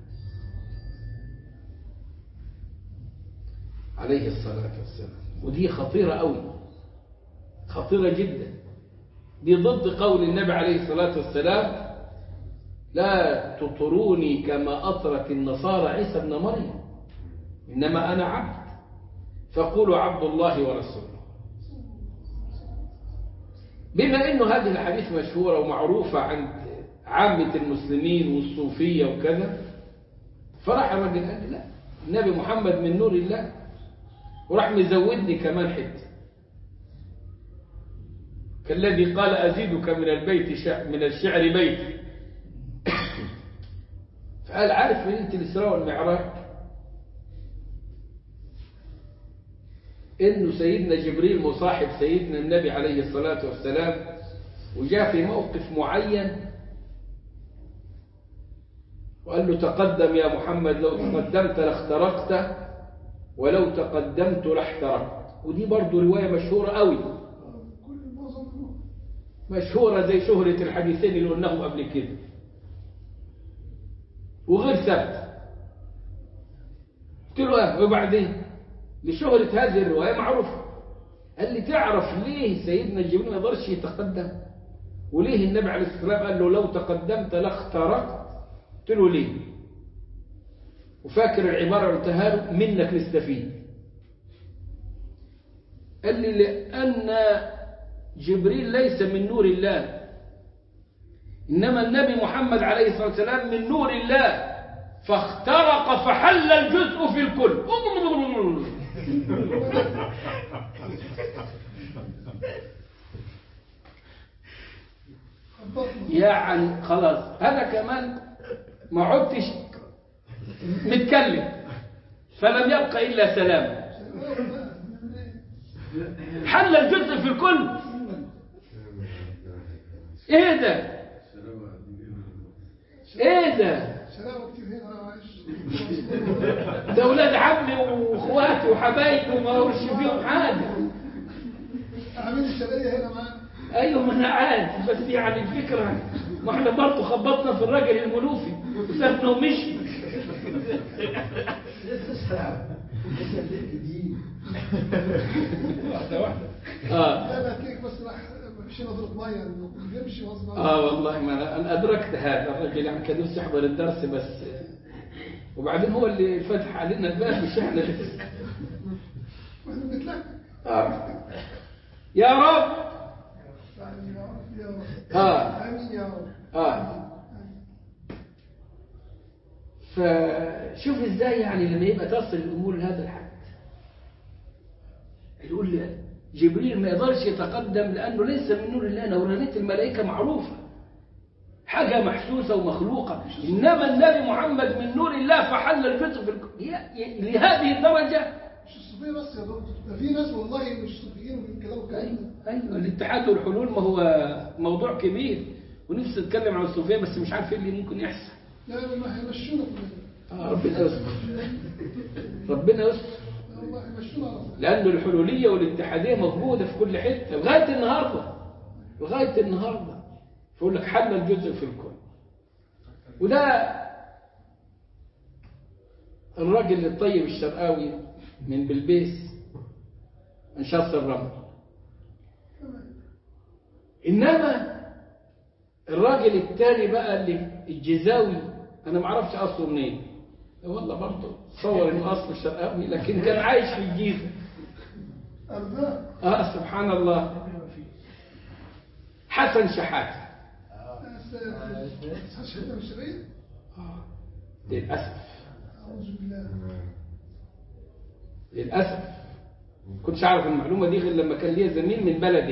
عليه الصلاة والسلام ودي خطيرة قوي خطيرة جدا دي ضد قول النبي عليه الصلاة والسلام لا تطروني كما أطرت النصارى عيسى ابن مريم إنما أنا عبد فقولوا عبد الله ورسوله بما أنه هذه الحديث مشهورة ومعروفة عند عامة المسلمين والصوفية وكذا فراح الرجل قال لي لا النبي محمد من نور الله وراح مزودني كمان حته كالذي قال أزيدك من البيت شع من الشعر بيت فقال عارف ليلة الإسراء والمعراج إنه سيدنا جبريل مصاحب سيدنا النبي عليه الصلاة والسلام وجاء في موقف معين وقال له تقدم يا محمد لو تقدمت لاخترقت ولو تقدمت لاحترقت ودي برضو رواية مشهورة قوي مشهورة زي شهرة الحديثين اللي قلناهم قبل كده وغير ثابت قلت له اه وبعدين لشهرة هذه الرواية معروفة قال لي تعرف ليه سيدنا جبريل ما يقدرش يتقدم وليه النبي عليه الصلاة والسلام قال له لو تقدمت لاخترقت قلت له ليه وفاكر العبارة اللي قلتها له منك نستفيد قال لي لأن جبريل ليس من نور الله إنما النبي محمد عليه الصلاة والسلام من نور الله فاخترق فحل الجزء في الكل خبطنا يعني خلاص هذا كمان ما عدتش متكلم فلم يبقى إلا سلام حل الجزء في الكل ايه ده ايه ده شراوة كتير هنا انا معلش ده اولاد عمي واخواتي وحبايبي وما اقولش فيهم حاجه عامل الشرقية هنا معانا ايوه ما انا عارف بس يعني الفكره ما احنا برضه خبطنا في الراجل المنوفي وسابنا ومشي واحده واحده اه لا لا تلاقيك بس راح مشينا ضرب ميه إنه بيمشي غصب عنه. اه والله ما أنا- انا ادركت هذا الرجل يعني كان نفسه يحضر الدرس بس وبعدين هو اللي فتح علينا الباب مش احنا لسه واحنا بنتلكك آه. يا رب يعني يا رب يا رب آه. امين يا رب اه فشوف ازاي يعني لما يبقى تصل الامور لهذا الحد يقول لي جبريل ما يقدرش يتقدم لانه ليس من نور الله نورانيه الملائكه معروفه حاجه محسوسه ومخلوقه انما النبي محمد من نور الله فحل الفطر في الك- ي- ي- لهذه الدرجه مش الصوفية بس يا دكتور ده في ناس والله مش صوفيين وبيتكلموا الكلام ايوه ده ايوه الاتحاد والحلول ما هو موضوع كبير ونفسي اتكلم عن الصوفيه بس مش عارف ايه اللي ممكن يحصل لا ما هيمشونا كلنا آه، ربنا يستر ربنا يستر لا والله هيمشونا على طول لأن الحلولية والاتحادية موجودة في كل حتة لغاية النهاردة لغاية النهاردة فيقول لك حل الجزء في الكل وده الراجل الطيب الشرقاوي من بلبيس من شاص الرمل إنما الراجل التاني بقى اللي الجزاوي أنا ما اعرفش أصله منين والله برضه تصور إنه أصله الشرقاوي لكن كان عايش في الجيزة أرزاق آه سبحان الله حسن شحاتة يا ساتر صحيح مش شرقية للأسف أعوذ بالله للأسف كنتش أعرف المعلومة دي غير لما كان ليا زميل من بلدي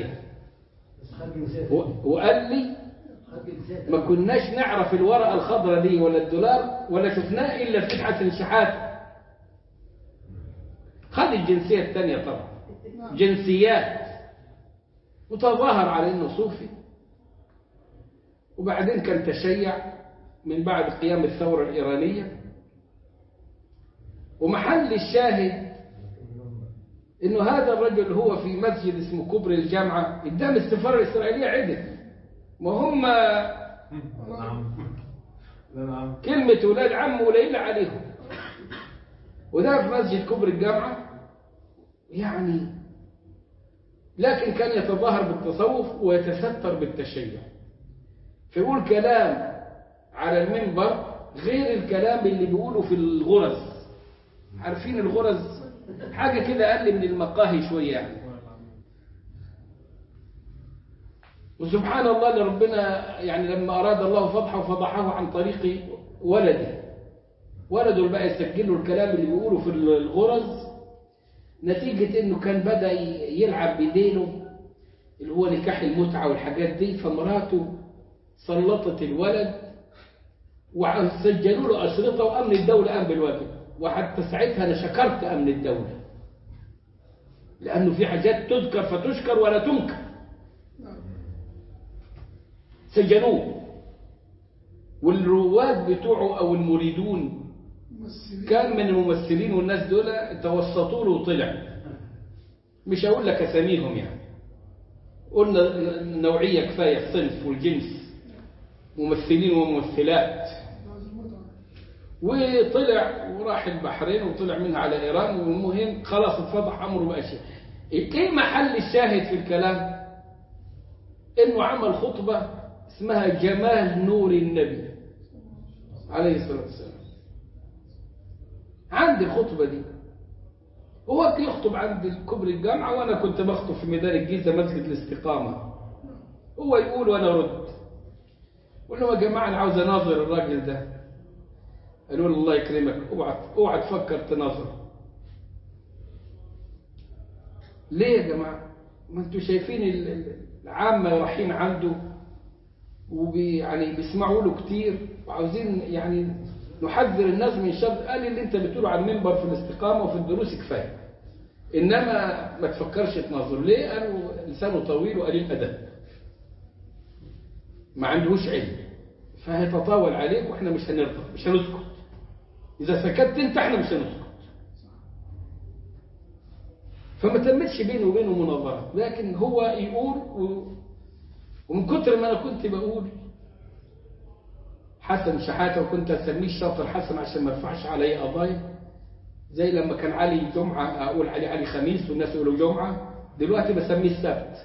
و- وقال لي ما كناش نعرف الورقة الخضراء دي ولا الدولار ولا شفناه إلا في حسن شحاتة خد الجنسية الثانية طبعا جنسيات وتظاهر على انه صوفي وبعدين كان تشيع من بعد قيام الثورة الإيرانية ومحل الشاهد انه هذا الرجل هو في مسجد اسمه كبر الجامعة قدام السفارة الإسرائيلية عدل ما هم نعم لا نعم كلمة ولاد عم قليلة عليهم وده في مسجد كبر الجامعة يعني لكن كان يتظاهر بالتصوف ويتستر بالتشيع فيقول كلام على المنبر غير الكلام اللي بيقوله في الغرز عارفين الغرز حاجة كده أقل من المقاهي شوية يعني وسبحان الله اللي ربنا يعني لما أراد الله فضحه فضحه عن طريق ولده ولده بقى يسجل له الكلام اللي بيقوله في الغرز نتيجة انه كان بدأ يلعب بدينه اللي هو نكاح المتعة والحاجات دي فمراته سلطت الولد وسجلوا له أشرطة وأمن الدولة قام بالواجب وحتى ساعتها أنا شكرت أمن الدولة لأنه في حاجات تذكر فتشكر ولا تنكر سجنوه والرواد بتوعه أو المريدون ممثلين كان من الممثلين والناس دول توسطوا له وطلع مش هقول لك اساميهم يعني قلنا النوعية كفاية الصنف والجنس ممثلين وممثلات وطلع وراح البحرين وطلع منها على إيران والمهم خلاص اتفضح أمره بأشياء ايه محل الشاهد في الكلام انه عمل خطبة اسمها جمال نور النبي عليه الصلاة والسلام عندي الخطبة دي هو كان يخطب عند كبر الجامعة وأنا كنت بخطب في ميدان الجيزة مسجد الاستقامة هو يقول وأنا أرد قول له يا جماعة أنا عاوز أناظر الراجل ده قالوا له الله يكرمك اوعى اوعى تفكر تناظر ليه يا جماعة ما انتوا شايفين ال- ال- العامة رايحين عنده وبي يعني بيسمعوا له كتير وعاوزين يعني نحذر الناس من شر قال اللي انت بتقوله على المنبر في الاستقامة وفي الدروس كفاية انما ما تفكرش تناظر ليه قالوا لسانه طويل وقليل ادب ما عندهوش علم فهيتطاول عليك واحنا مش هنرضى مش هنسكت اذا سكت انت احنا مش هنسكت فما تمتش بينه وبينه مناظرة لكن هو يقول و... ومن كتر ما انا كنت بقول حسن شحاتة وكنت اسميه الشاطر حسن عشان ما يرفعش علي قضايا زي لما كان علي جمعة اقول علي علي خميس والناس يقولوا جمعة دلوقتي بسميه السبت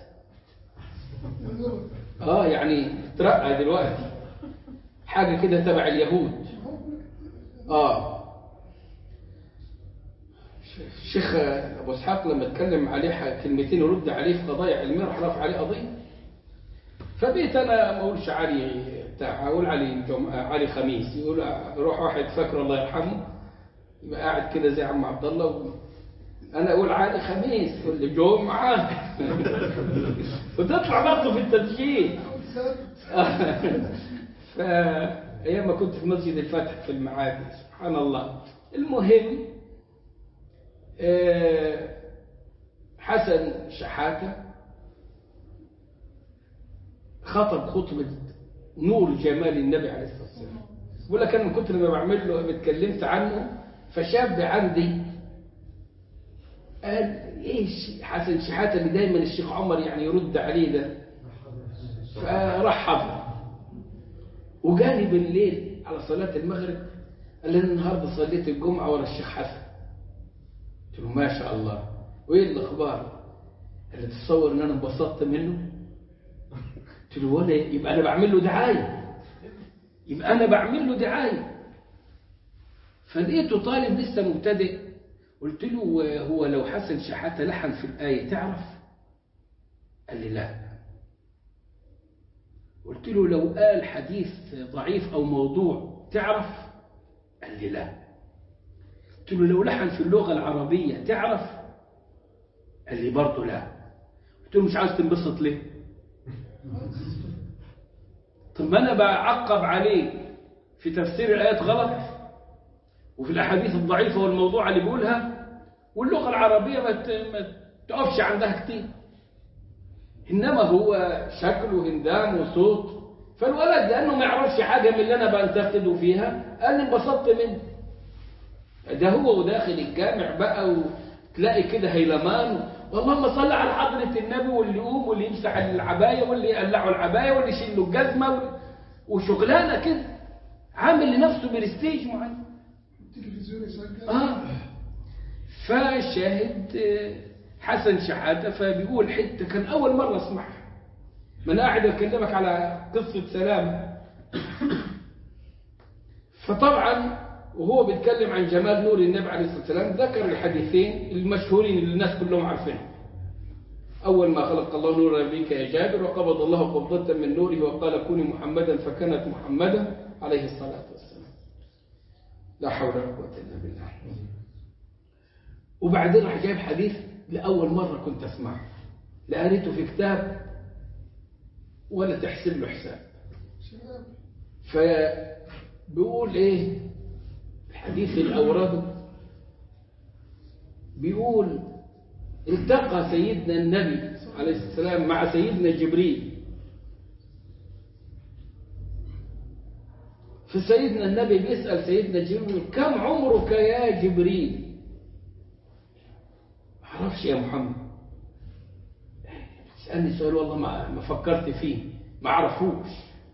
اه يعني اترقى دلوقتي حاجة كده تبع اليهود اه الشيخ ابو اسحاق لما اتكلم عليه كلمتين يرد عليه في قضايا علميه راح رافع عليه قضيه فبقيت انا ما اقولش علي بتاع اقول علي جم... علي خميس يقول روح واحد فاكر الله يرحمه يبقى قاعد كده زي عم عبد الله و... انا اقول علي خميس يقول لي جمعه وتطلع برضه في التسجيل فايام ما كنت في مسجد الفتح في المعادي سبحان الله المهم آه، حسن شحاتة خطب خطبة نور جمال النبي عليه الصلاة والسلام بقول لك أنا من كتر ما بعمل له اتكلمت عنه فشاب عندي قال ايش حسن شحاتة اللي دايما الشيخ عمر يعني يرد عليه ده فراح حضر وجاني بالليل على صلاة المغرب قال لي أنا النهارده صليت الجمعة ورا الشيخ حسن قلت له ما شاء الله وايه الاخبار قال لي تتصور ان انا انبسطت منه قلت له ولا يبقى انا بعمل له دعايه يبقى انا بعمل له دعايه فلقيته طالب لسه مبتدئ قلت له هو لو حسن شحاته لحن في الايه تعرف قال لي لا قلت له لو قال حديث ضعيف او موضوع تعرف قال لي لا قلت له لو لحن في اللغة العربية تعرف قال لي برضه لا قلت له مش عايز تنبسط ليه طب ما انا بعقب عليه في تفسير الآيات غلط وفي الأحاديث الضعيفة والموضوع اللي بيقولها واللغة العربية ما ت- ما تقفش عندها كتير إنما هو شكل وهندام وصوت فالولد لأنه ما يعرفش حاجة من اللي أنا بنتقده فيها قال لي انبسطت منه ده هو وداخل الجامع بقى وتلاقي كده هيلمان اللهم صل على حضرة النبي واللي يقوم واللي يمسح العباية واللي يقلعوا العباية واللي يشيل له الجزمة وال- وشغلانة كده عامل لنفسه برستيج معين التلفزيون يسجل آه فالشاهد آه، حسن شحاتة فبيقول حتة كان أول مرة أسمعها ما أنا قاعد أكلمك على قصة سلام فطبعا وهو بيتكلم عن جمال نور النبي عليه الصلاة والسلام ذكر الحديثين المشهورين اللي الناس كلهم عارفينهم أول ما خلق الله نور نبيك يا جابر وقبض الله قبضة من نوره وقال كوني محمدا فكانت محمدا عليه الصلاة والسلام لا حول ولا قوة إلا بالله وبعدين راح جايب حديث لأول مرة كنت أسمعه لا قريته في كتاب ولا تحسب له حساب شباب فبيقول إيه الحديث الأوراد بيقول التقى سيدنا النبي عليه الصلاة والسلام مع سيدنا جبريل فسيدنا النبي بيسأل سيدنا جبريل كم عمرك يا جبريل ما اعرفش يا محمد سألني سؤال والله ما, ما فكرت فيه ما عرفوش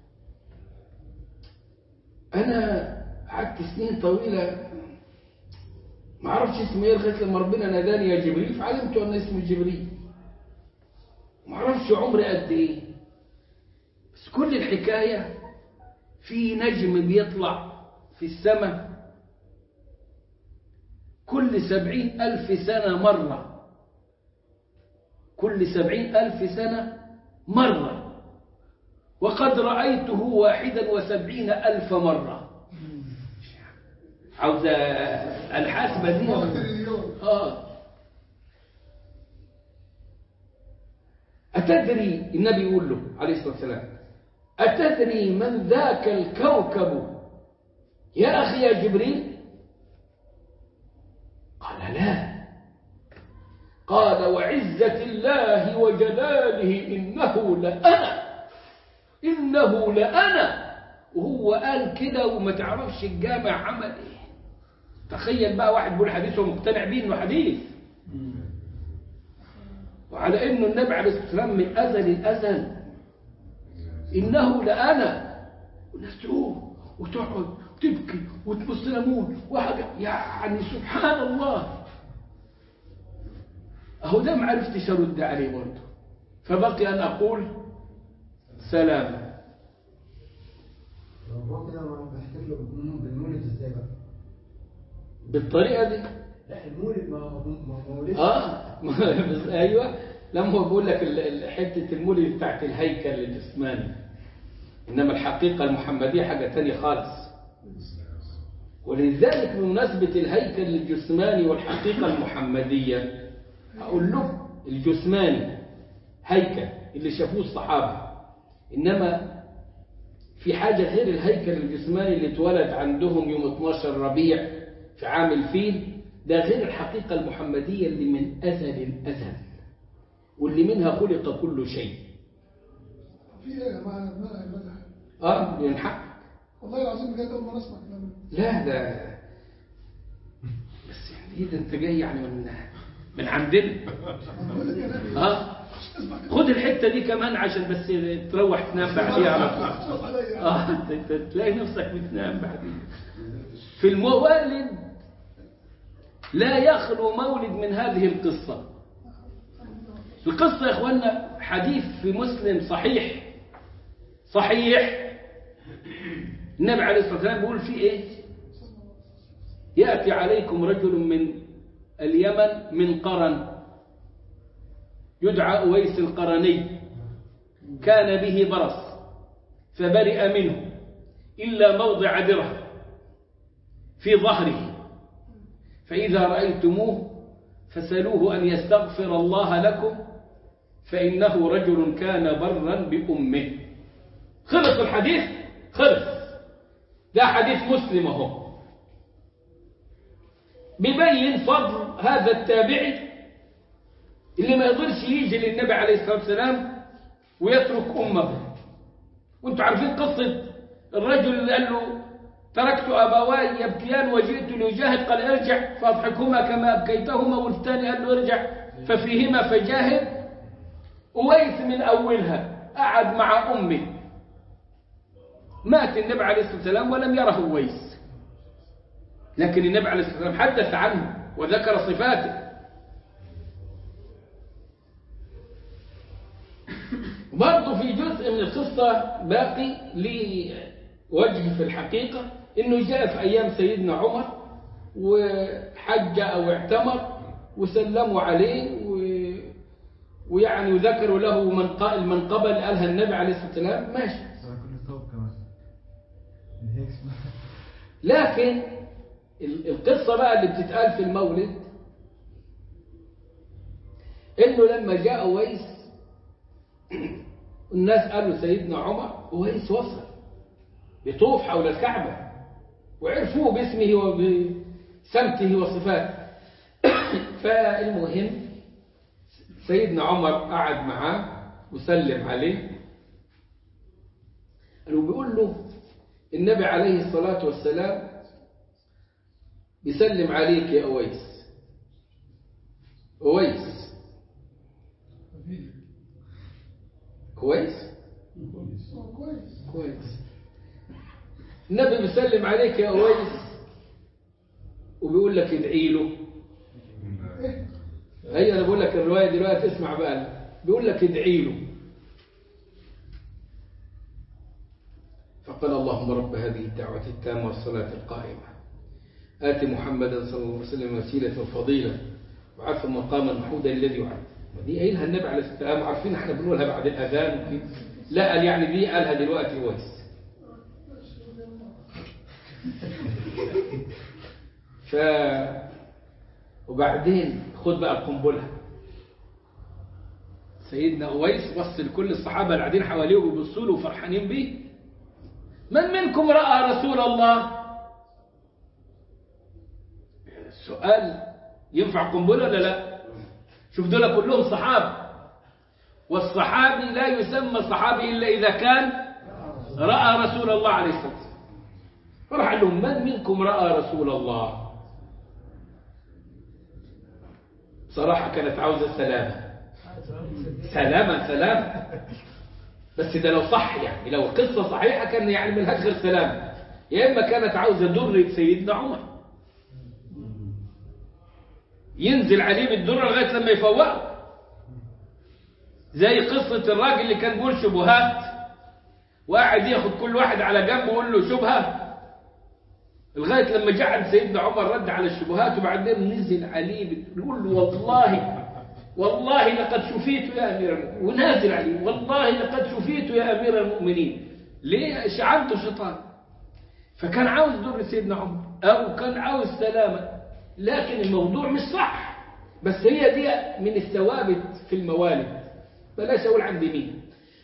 أنا قعدت سنين طويلة ما اعرفش اسمه ايه لغايه لما ربنا ناداني يا جبريل فعلمت ان اسمه جبريل ما اعرفش عمري قد ايه بس كل الحكايه في نجم بيطلع في السماء كل سبعين ألف سنة مرة كل سبعين ألف سنة مرة وقد رأيته واحدا وسبعين ألف مرة عاوزة الحاسبة دي وقت اليوم آه أتدري النبي يقول له عليه الصلاة والسلام أتدري من ذاك الكوكب يا أخي يا جبريل قال لا قال وعزة الله وجلاله إنه لأنا إنه لأنا وهو قال كده وما تعرفش الجامع عمل إيه تخيل بقى واحد بيقول حديث ومقتنع بيه إنه حديث وعلى إنه النبي عليه الصلاة والسلام من أزل الأزل إنه لأنا والناس تقوم وتقعد وتبكي وتبص لمون وحاجة يعني سبحان الله أهو ده ما عرفتش أرد عليه برضه فبقي أن أقول سلام لو هو كده ما بحكي له بالمولد- بالمولد ازاي بقى؟ بالطريقة دي لا المولد ما هو ما هو لسه اه بس ايوه لما هو بيقول لك ال- ال- حته المولد بتاعت الهيكل الجسماني انما الحقيقه المحمديه حاجه تانية خالص ولذلك بمناسبه الهيكل الجسماني والحقيقه المحمديه اقول له الجسماني هيكل اللي شافوه الصحابه انما في حاجه غير الهيكل الجسماني اللي اتولد عندهم يوم 12 ربيع في عام الفيل ده غير الحقيقة المحمدية اللي من أزل الأزل واللي منها خلق كل شيء في ايه يا جماعه الملأ المدح اه ينحق والله العظيم بجد اول مره اسمع كلام لا ده بس يعني ايه ده انت جاي يعني من من عندنا بقول لك انا اه خد الحتة دي كمان عشان بس تروح تنام بعديها على طول خلاص عليا اه ت- ت- تلاقي نفسك بتنام بعدين في الموالد لا يخلو مولد من هذه القصة القصة يا اخوانا حديث في مسلم صحيح صحيح النبي عليه الصلاة والسلام بيقول فيه ايه يأتي عليكم رجل من اليمن من قرن يدعى أويس القرني كان به برص فبرئ منه إلا موضع درهم في ظهره فإذا رأيتموه فسلوه أن يستغفر الله لكم فإنه رجل كان برا بأمه خلص الحديث خلص ده حديث مسلم اهو بيبين فضل هذا التابعي اللي ما يقدرش يجي للنبي عليه الصلاة والسلام ويترك أمه وانتوا عارفين قصة الرجل اللي قال له تركت أبواي يبكيان وجئت لأجاهد قال ارجع فاضحكهما كما أبكيتهما والثاني قال له ارجع ففيهما فجاهد أويس من أولها قعد مع أمه مات النبي عليه الصلاة والسلام ولم يره أويس لكن النبي عليه الصلاة والسلام حدث عنه وذكر صفاته برضه في جزء من القصة باقي لوجه في الحقيقة انه جاء في ايام سيدنا عمر وحج او اعتمر وسلموا عليه و... ويعني ذكروا له من المنقبة اللي قالها النبي عليه الصلاة والسلام ماشي كل ثوب كمان اللي هيك اسمها لكن ال- القصة بقى اللي بتتقال في المولد انه لما جاء اويس الناس قالوا سيدنا عمر اويس وصل يطوف حول الكعبة وعرفوه باسمه وبسمته وصفاته فالمهم سيدنا عمر قعد معاه وسلم عليه قالوا بيقول له النبي عليه الصلاة والسلام بيسلم عليك يا أويس أويس النبي بيسلم عليك يا أويس وبيقول لك ادعي له هي أنا بقول لك الرواية دلوقتي اسمع بقى بيقول لك ادعي له فقال اللهم رب هذه الدعوة التامة والصلاة القائمة آت محمدا صلى الله عليه وسلم وسيلة وفضيلة وعرف مقاما محمودا الذي وعد ودي قايلها النبي عليه الصلاة والسلام عارفين احنا بنقولها بعد الأذان وكده. لا قال يعني دي قالها دلوقتي ويس ف وبعدين خد بقى القنبله سيدنا أويس بص لكل الصحابة اللي قاعدين حواليه وبيبصوا له وفرحانين بيه من منكم رأى رسول الله السؤال ينفع قنبلة ولا لا شوف دول كلهم صحابة والصحابي لا يسمى صحابي إلا إذا كان رأى رسول الله عليه الصلاة والسلام فراح قال لهم من منكم رأى رسول الله بصراحة كانت عاوزة سلامة سلامة سلامة بس ده لو صح يعني لو القصة صحيحة كان يعني ملهاش غير سلامة يا إما كانت عاوزة درة سيدنا عمر ينزل عليه بالدرة لغاية لما يفوقه زي قصة الراجل اللي كان بيقول شبهات وقاعد ياخد كل واحد على جنب ويقول له شبهة لغاية لما جعل سيدنا عمر رد على الشبهات وبعدين نزل عليه بيقول له والله والله لقد شفيت يا أمير المؤمنين ونازل عليه والله لقد شفيت يا أمير المؤمنين ليه شعنته شيطان فكان عاوز دور سيدنا عمر أو كان عاوز سلامة لكن الموضوع مش صح بس هي دي من الثوابت في الموالد بلاش أقول عند مين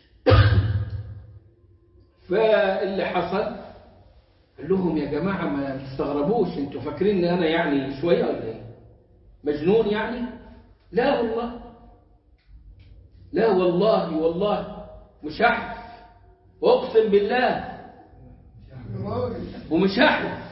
فاللي حصل قال لهم يا جماعة ما تستغربوش انتوا فاكرين ان انا يعني شوية ولا ايه مجنون يعني لا والله لا والله والله مش هحلف واقسم بالله راجل ومش هحلف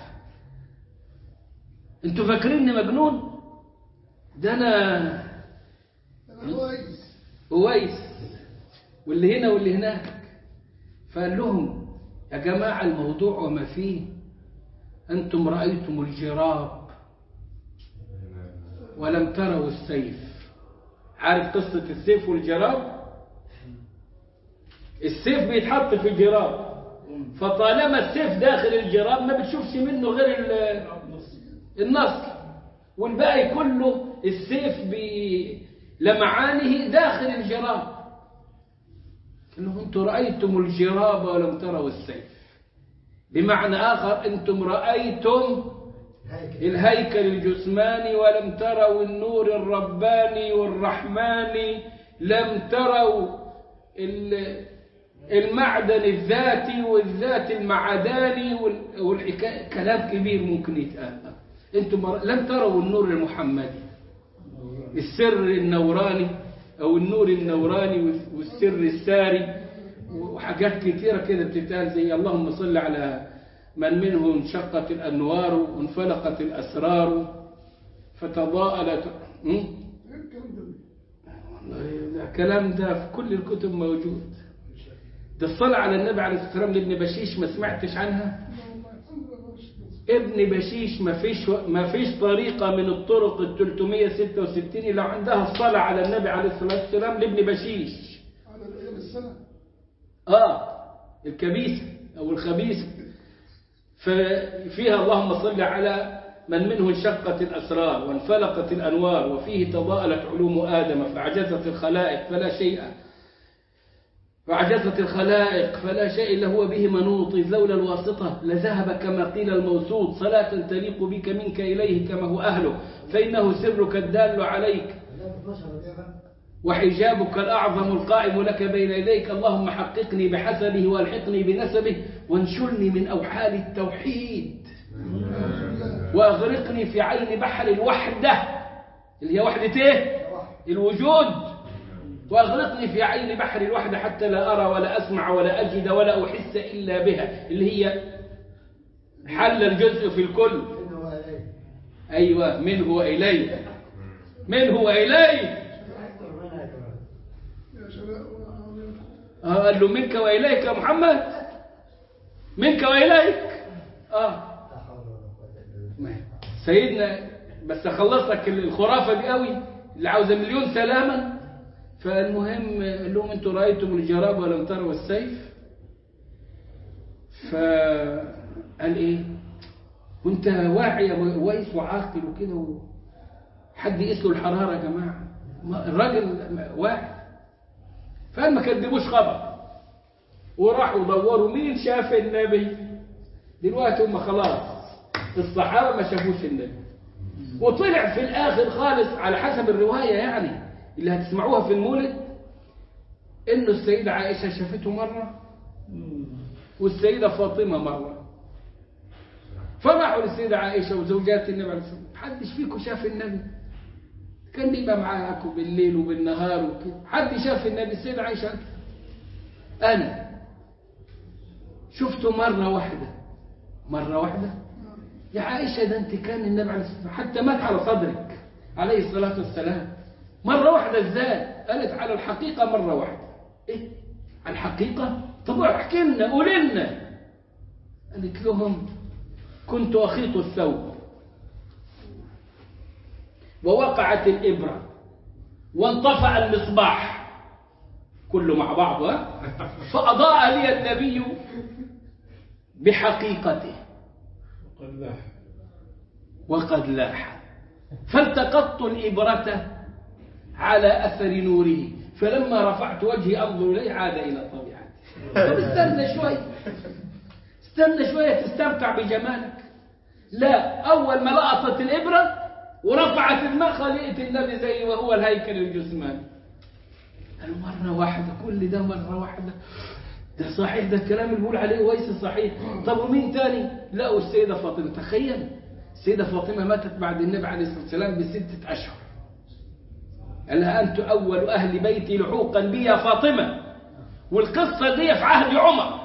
انتوا فاكريني مجنون ده انا انا كويس أويس واللي هنا واللي هناك فقال لهم يا جماعة الموضوع وما فيه أنتم رأيتم الجراب ولم تروا السيف عارف قصة السيف والجراب السيف بيتحط في الجراب فطالما السيف داخل الجراب ما بتشوفش منه غير ال- النصل والباقي كله السيف بلمعانه داخل الجراب انه انتم رايتم الجراب ولم تروا السيف بمعنى اخر انتم رايتم الهيكل الجسماني ولم تروا النور الرباني والرحماني لم تروا ال- المعدن الذاتي والذات المعداني وال- والحكاية كلام كبير ممكن يتقال انتم مر- لم تروا النور المحمدي السر النوراني او النور النوراني والسر الساري وحاجات كتيرة كده بتتقال زي اللهم صل على من منه انشقت الأنوار وانفلقت الأسرار فتضاءلت م? ايه الكلام ده والله الكلام ده في كل الكتب موجود ده الصلاة على النبي عليه الصلاة والسلام لابن بشيش ما سمعتش عنها ابن بشيش ما فيش ما فيش طريقة من الطرق ال 366 لو عندها الصلاة على النبي عليه الصلاة والسلام لابن بشيش على الايام السنه آه الكبيسة أو الخبيثة ففيها اللهم صل على من منه انشقت الأسرار وانفلقت الأنوار وفيه تضاءلت علوم آدم فعجزت الخلائق فلا شيء فعجزت الخلائق فلا شيء إلا هو به منوط إذ لولا الواسطة لذهب كما قيل الموسوط صلاة تليق بك منك إليه كما هو أهله فإنه سرك الدال عليك وحجابك الأعظم القائم لك بين يديك اللهم حققني بحسبه والحقني بنسبه وانشلني من أوحال التوحيد وأغرقني في عين بحر الوحدة اللي هي وحدة إيه؟ الوجود وأغرقني في عين بحر الوحدة حتى لا أرى ولا أسمع ولا أجد ولا أحس إلا بها اللي هي حل الجزء في الكل أيوة منه وإليه منه وإليه يا شباب آه، قال له منك وإليك يا محمد منك وإليك اه سيدنا بس اخلص لك الخرافه دي قوي اللي عاوزه مليون سلاما فالمهم قال لهم انتوا رايتم الجراب ولم تروا السيف فقال ايه وانت واعي يا ويس وعاقل وكده و... حد يقيس له الحراره يا جماعه ما- الراجل واعي فقال ما كدبوش خبر وراحوا دوروا مين شاف النبي دلوقتي هم خلاص الصحابه ما شافوش النبي وطلع في الاخر خالص على حسب الروايه يعني اللي هتسمعوها في المولد انه السيده عائشه شافته مره والسيده فاطمه مره فراحوا للسيده عائشه وزوجات النبي عليه الصلاه والسلام محدش فيكم شاف النبي كان بيبقى معاكم بالليل وبالنهار وكده حد شاف النبي السيده عائشه قالت انا شفته مره واحده مره واحده يا عائشة ده انت كان النبي عليه الصلاة والسلام حتى مات على صدرك عليه الصلاة والسلام مرة واحدة ازاي قالت على الحقيقة مرة واحدة ايه على الحقيقة طب احكي لنا قول لنا قالت لهم كنت أخيط الثوب ووقعت الإبرة وانطفأ المصباح كله مع بعضه فأضاء لي النبي بحقيقته وقد لاح وقد لاح فالتقطت الإبرة على أثر نوره فلما رفعت وجهي أنظر إليه عاد إلى طبيعته طب استنى شوي استنى شوية تستمتع بجمالك لا أول ما لقطت الإبرة ورفعت الماء خلقت النبي زي ما هو الهيكل الجسماني قالوا مرة واحدة كل ده مرة واحدة ده صحيح ده الكلام اللي بيقول عليه ويس صحيح طب ومين تاني لقوا السيدة فاطمة تخيل السيدة فاطمة ماتت بعد النبي عليه الصلاة والسلام بستة أشهر قال لها أنت أول أهل بيتي لحوقا بي يا فاطمة والقصة دي في عهد عمر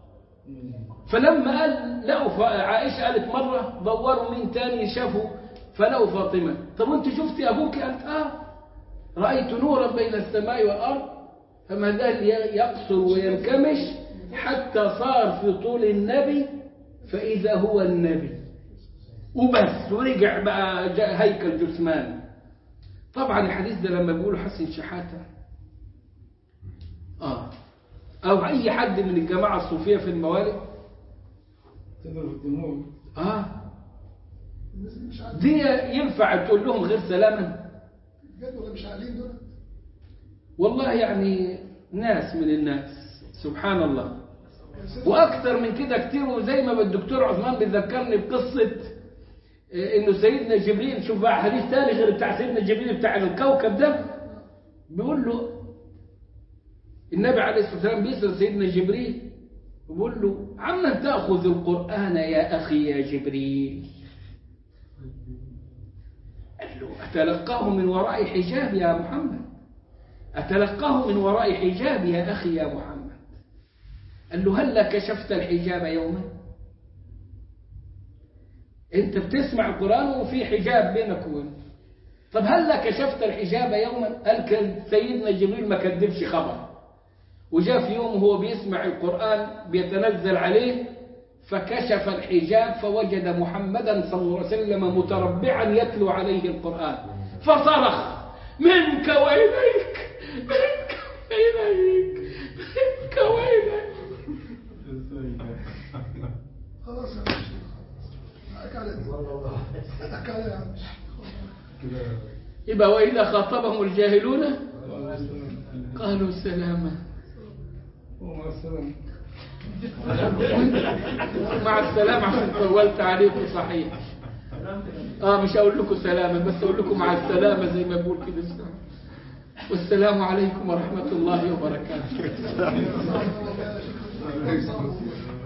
فلما قال لقوا فا- عائشة قالت مرة دوروا مين تاني شافوا فلقوا فاطمة طب وانت شفتي أبوك قالت آه رأيت نورا بين السماء والأرض فما زال ي- يقصر وينكمش حتى صار في طول النبي فإذا هو النبي وبس ورجع بقى جاء هيكل جثمان طبعا الحديث ده لما بيقولوا حسن شحاتة آه أو أي حد من الجماعة الصوفية في الموالد تضرب الدموع آه الناس اللي مش عارفين دي ينفع تقول لهم غير سلاما بجد ولا مش عارفين دول والله يعني ناس من الناس سبحان الله واكثر من كده كتير وزي ما الدكتور عثمان بيذكرني بقصه آه، انه سيدنا جبريل شوف بقى حديث ثاني غير بتاع سيدنا جبريل بتاع الكوكب ده بيقول له النبي عليه الصلاه والسلام بيسال سيدنا جبريل وبيقول له عمن تاخذ القران يا اخي يا جبريل قال له اتلقاه من وراء حجاب يا محمد أتلقاه من وراء حجاب يا أخي يا محمد قال له هل كشفت الحجاب يوما أنت بتسمع القرآن وفي حجاب بينك وبينه طب هل كشفت الحجاب يوما قال كان سيدنا جبريل ما كذبش خبر وجاء في يوم هو بيسمع القرآن بيتنزل عليه فكشف الحجاب فوجد محمدا صلى الله عليه وسلم متربعا يتلو عليه القرآن فصرخ منك وإليك منك وإليك منك وإليك خلاص يا عم حقك على حقك على يا عم يبقى وإذا خاطبهم الجاهلون قالوا سلاما ومع السلامة مع السلامة عشان طولت عليكم صحيح اه مش هقول لكم سلاما بس اقول لكم مع السلامة زي ما بقول كده والسلام عليكم ورحمة الله وبركاته الله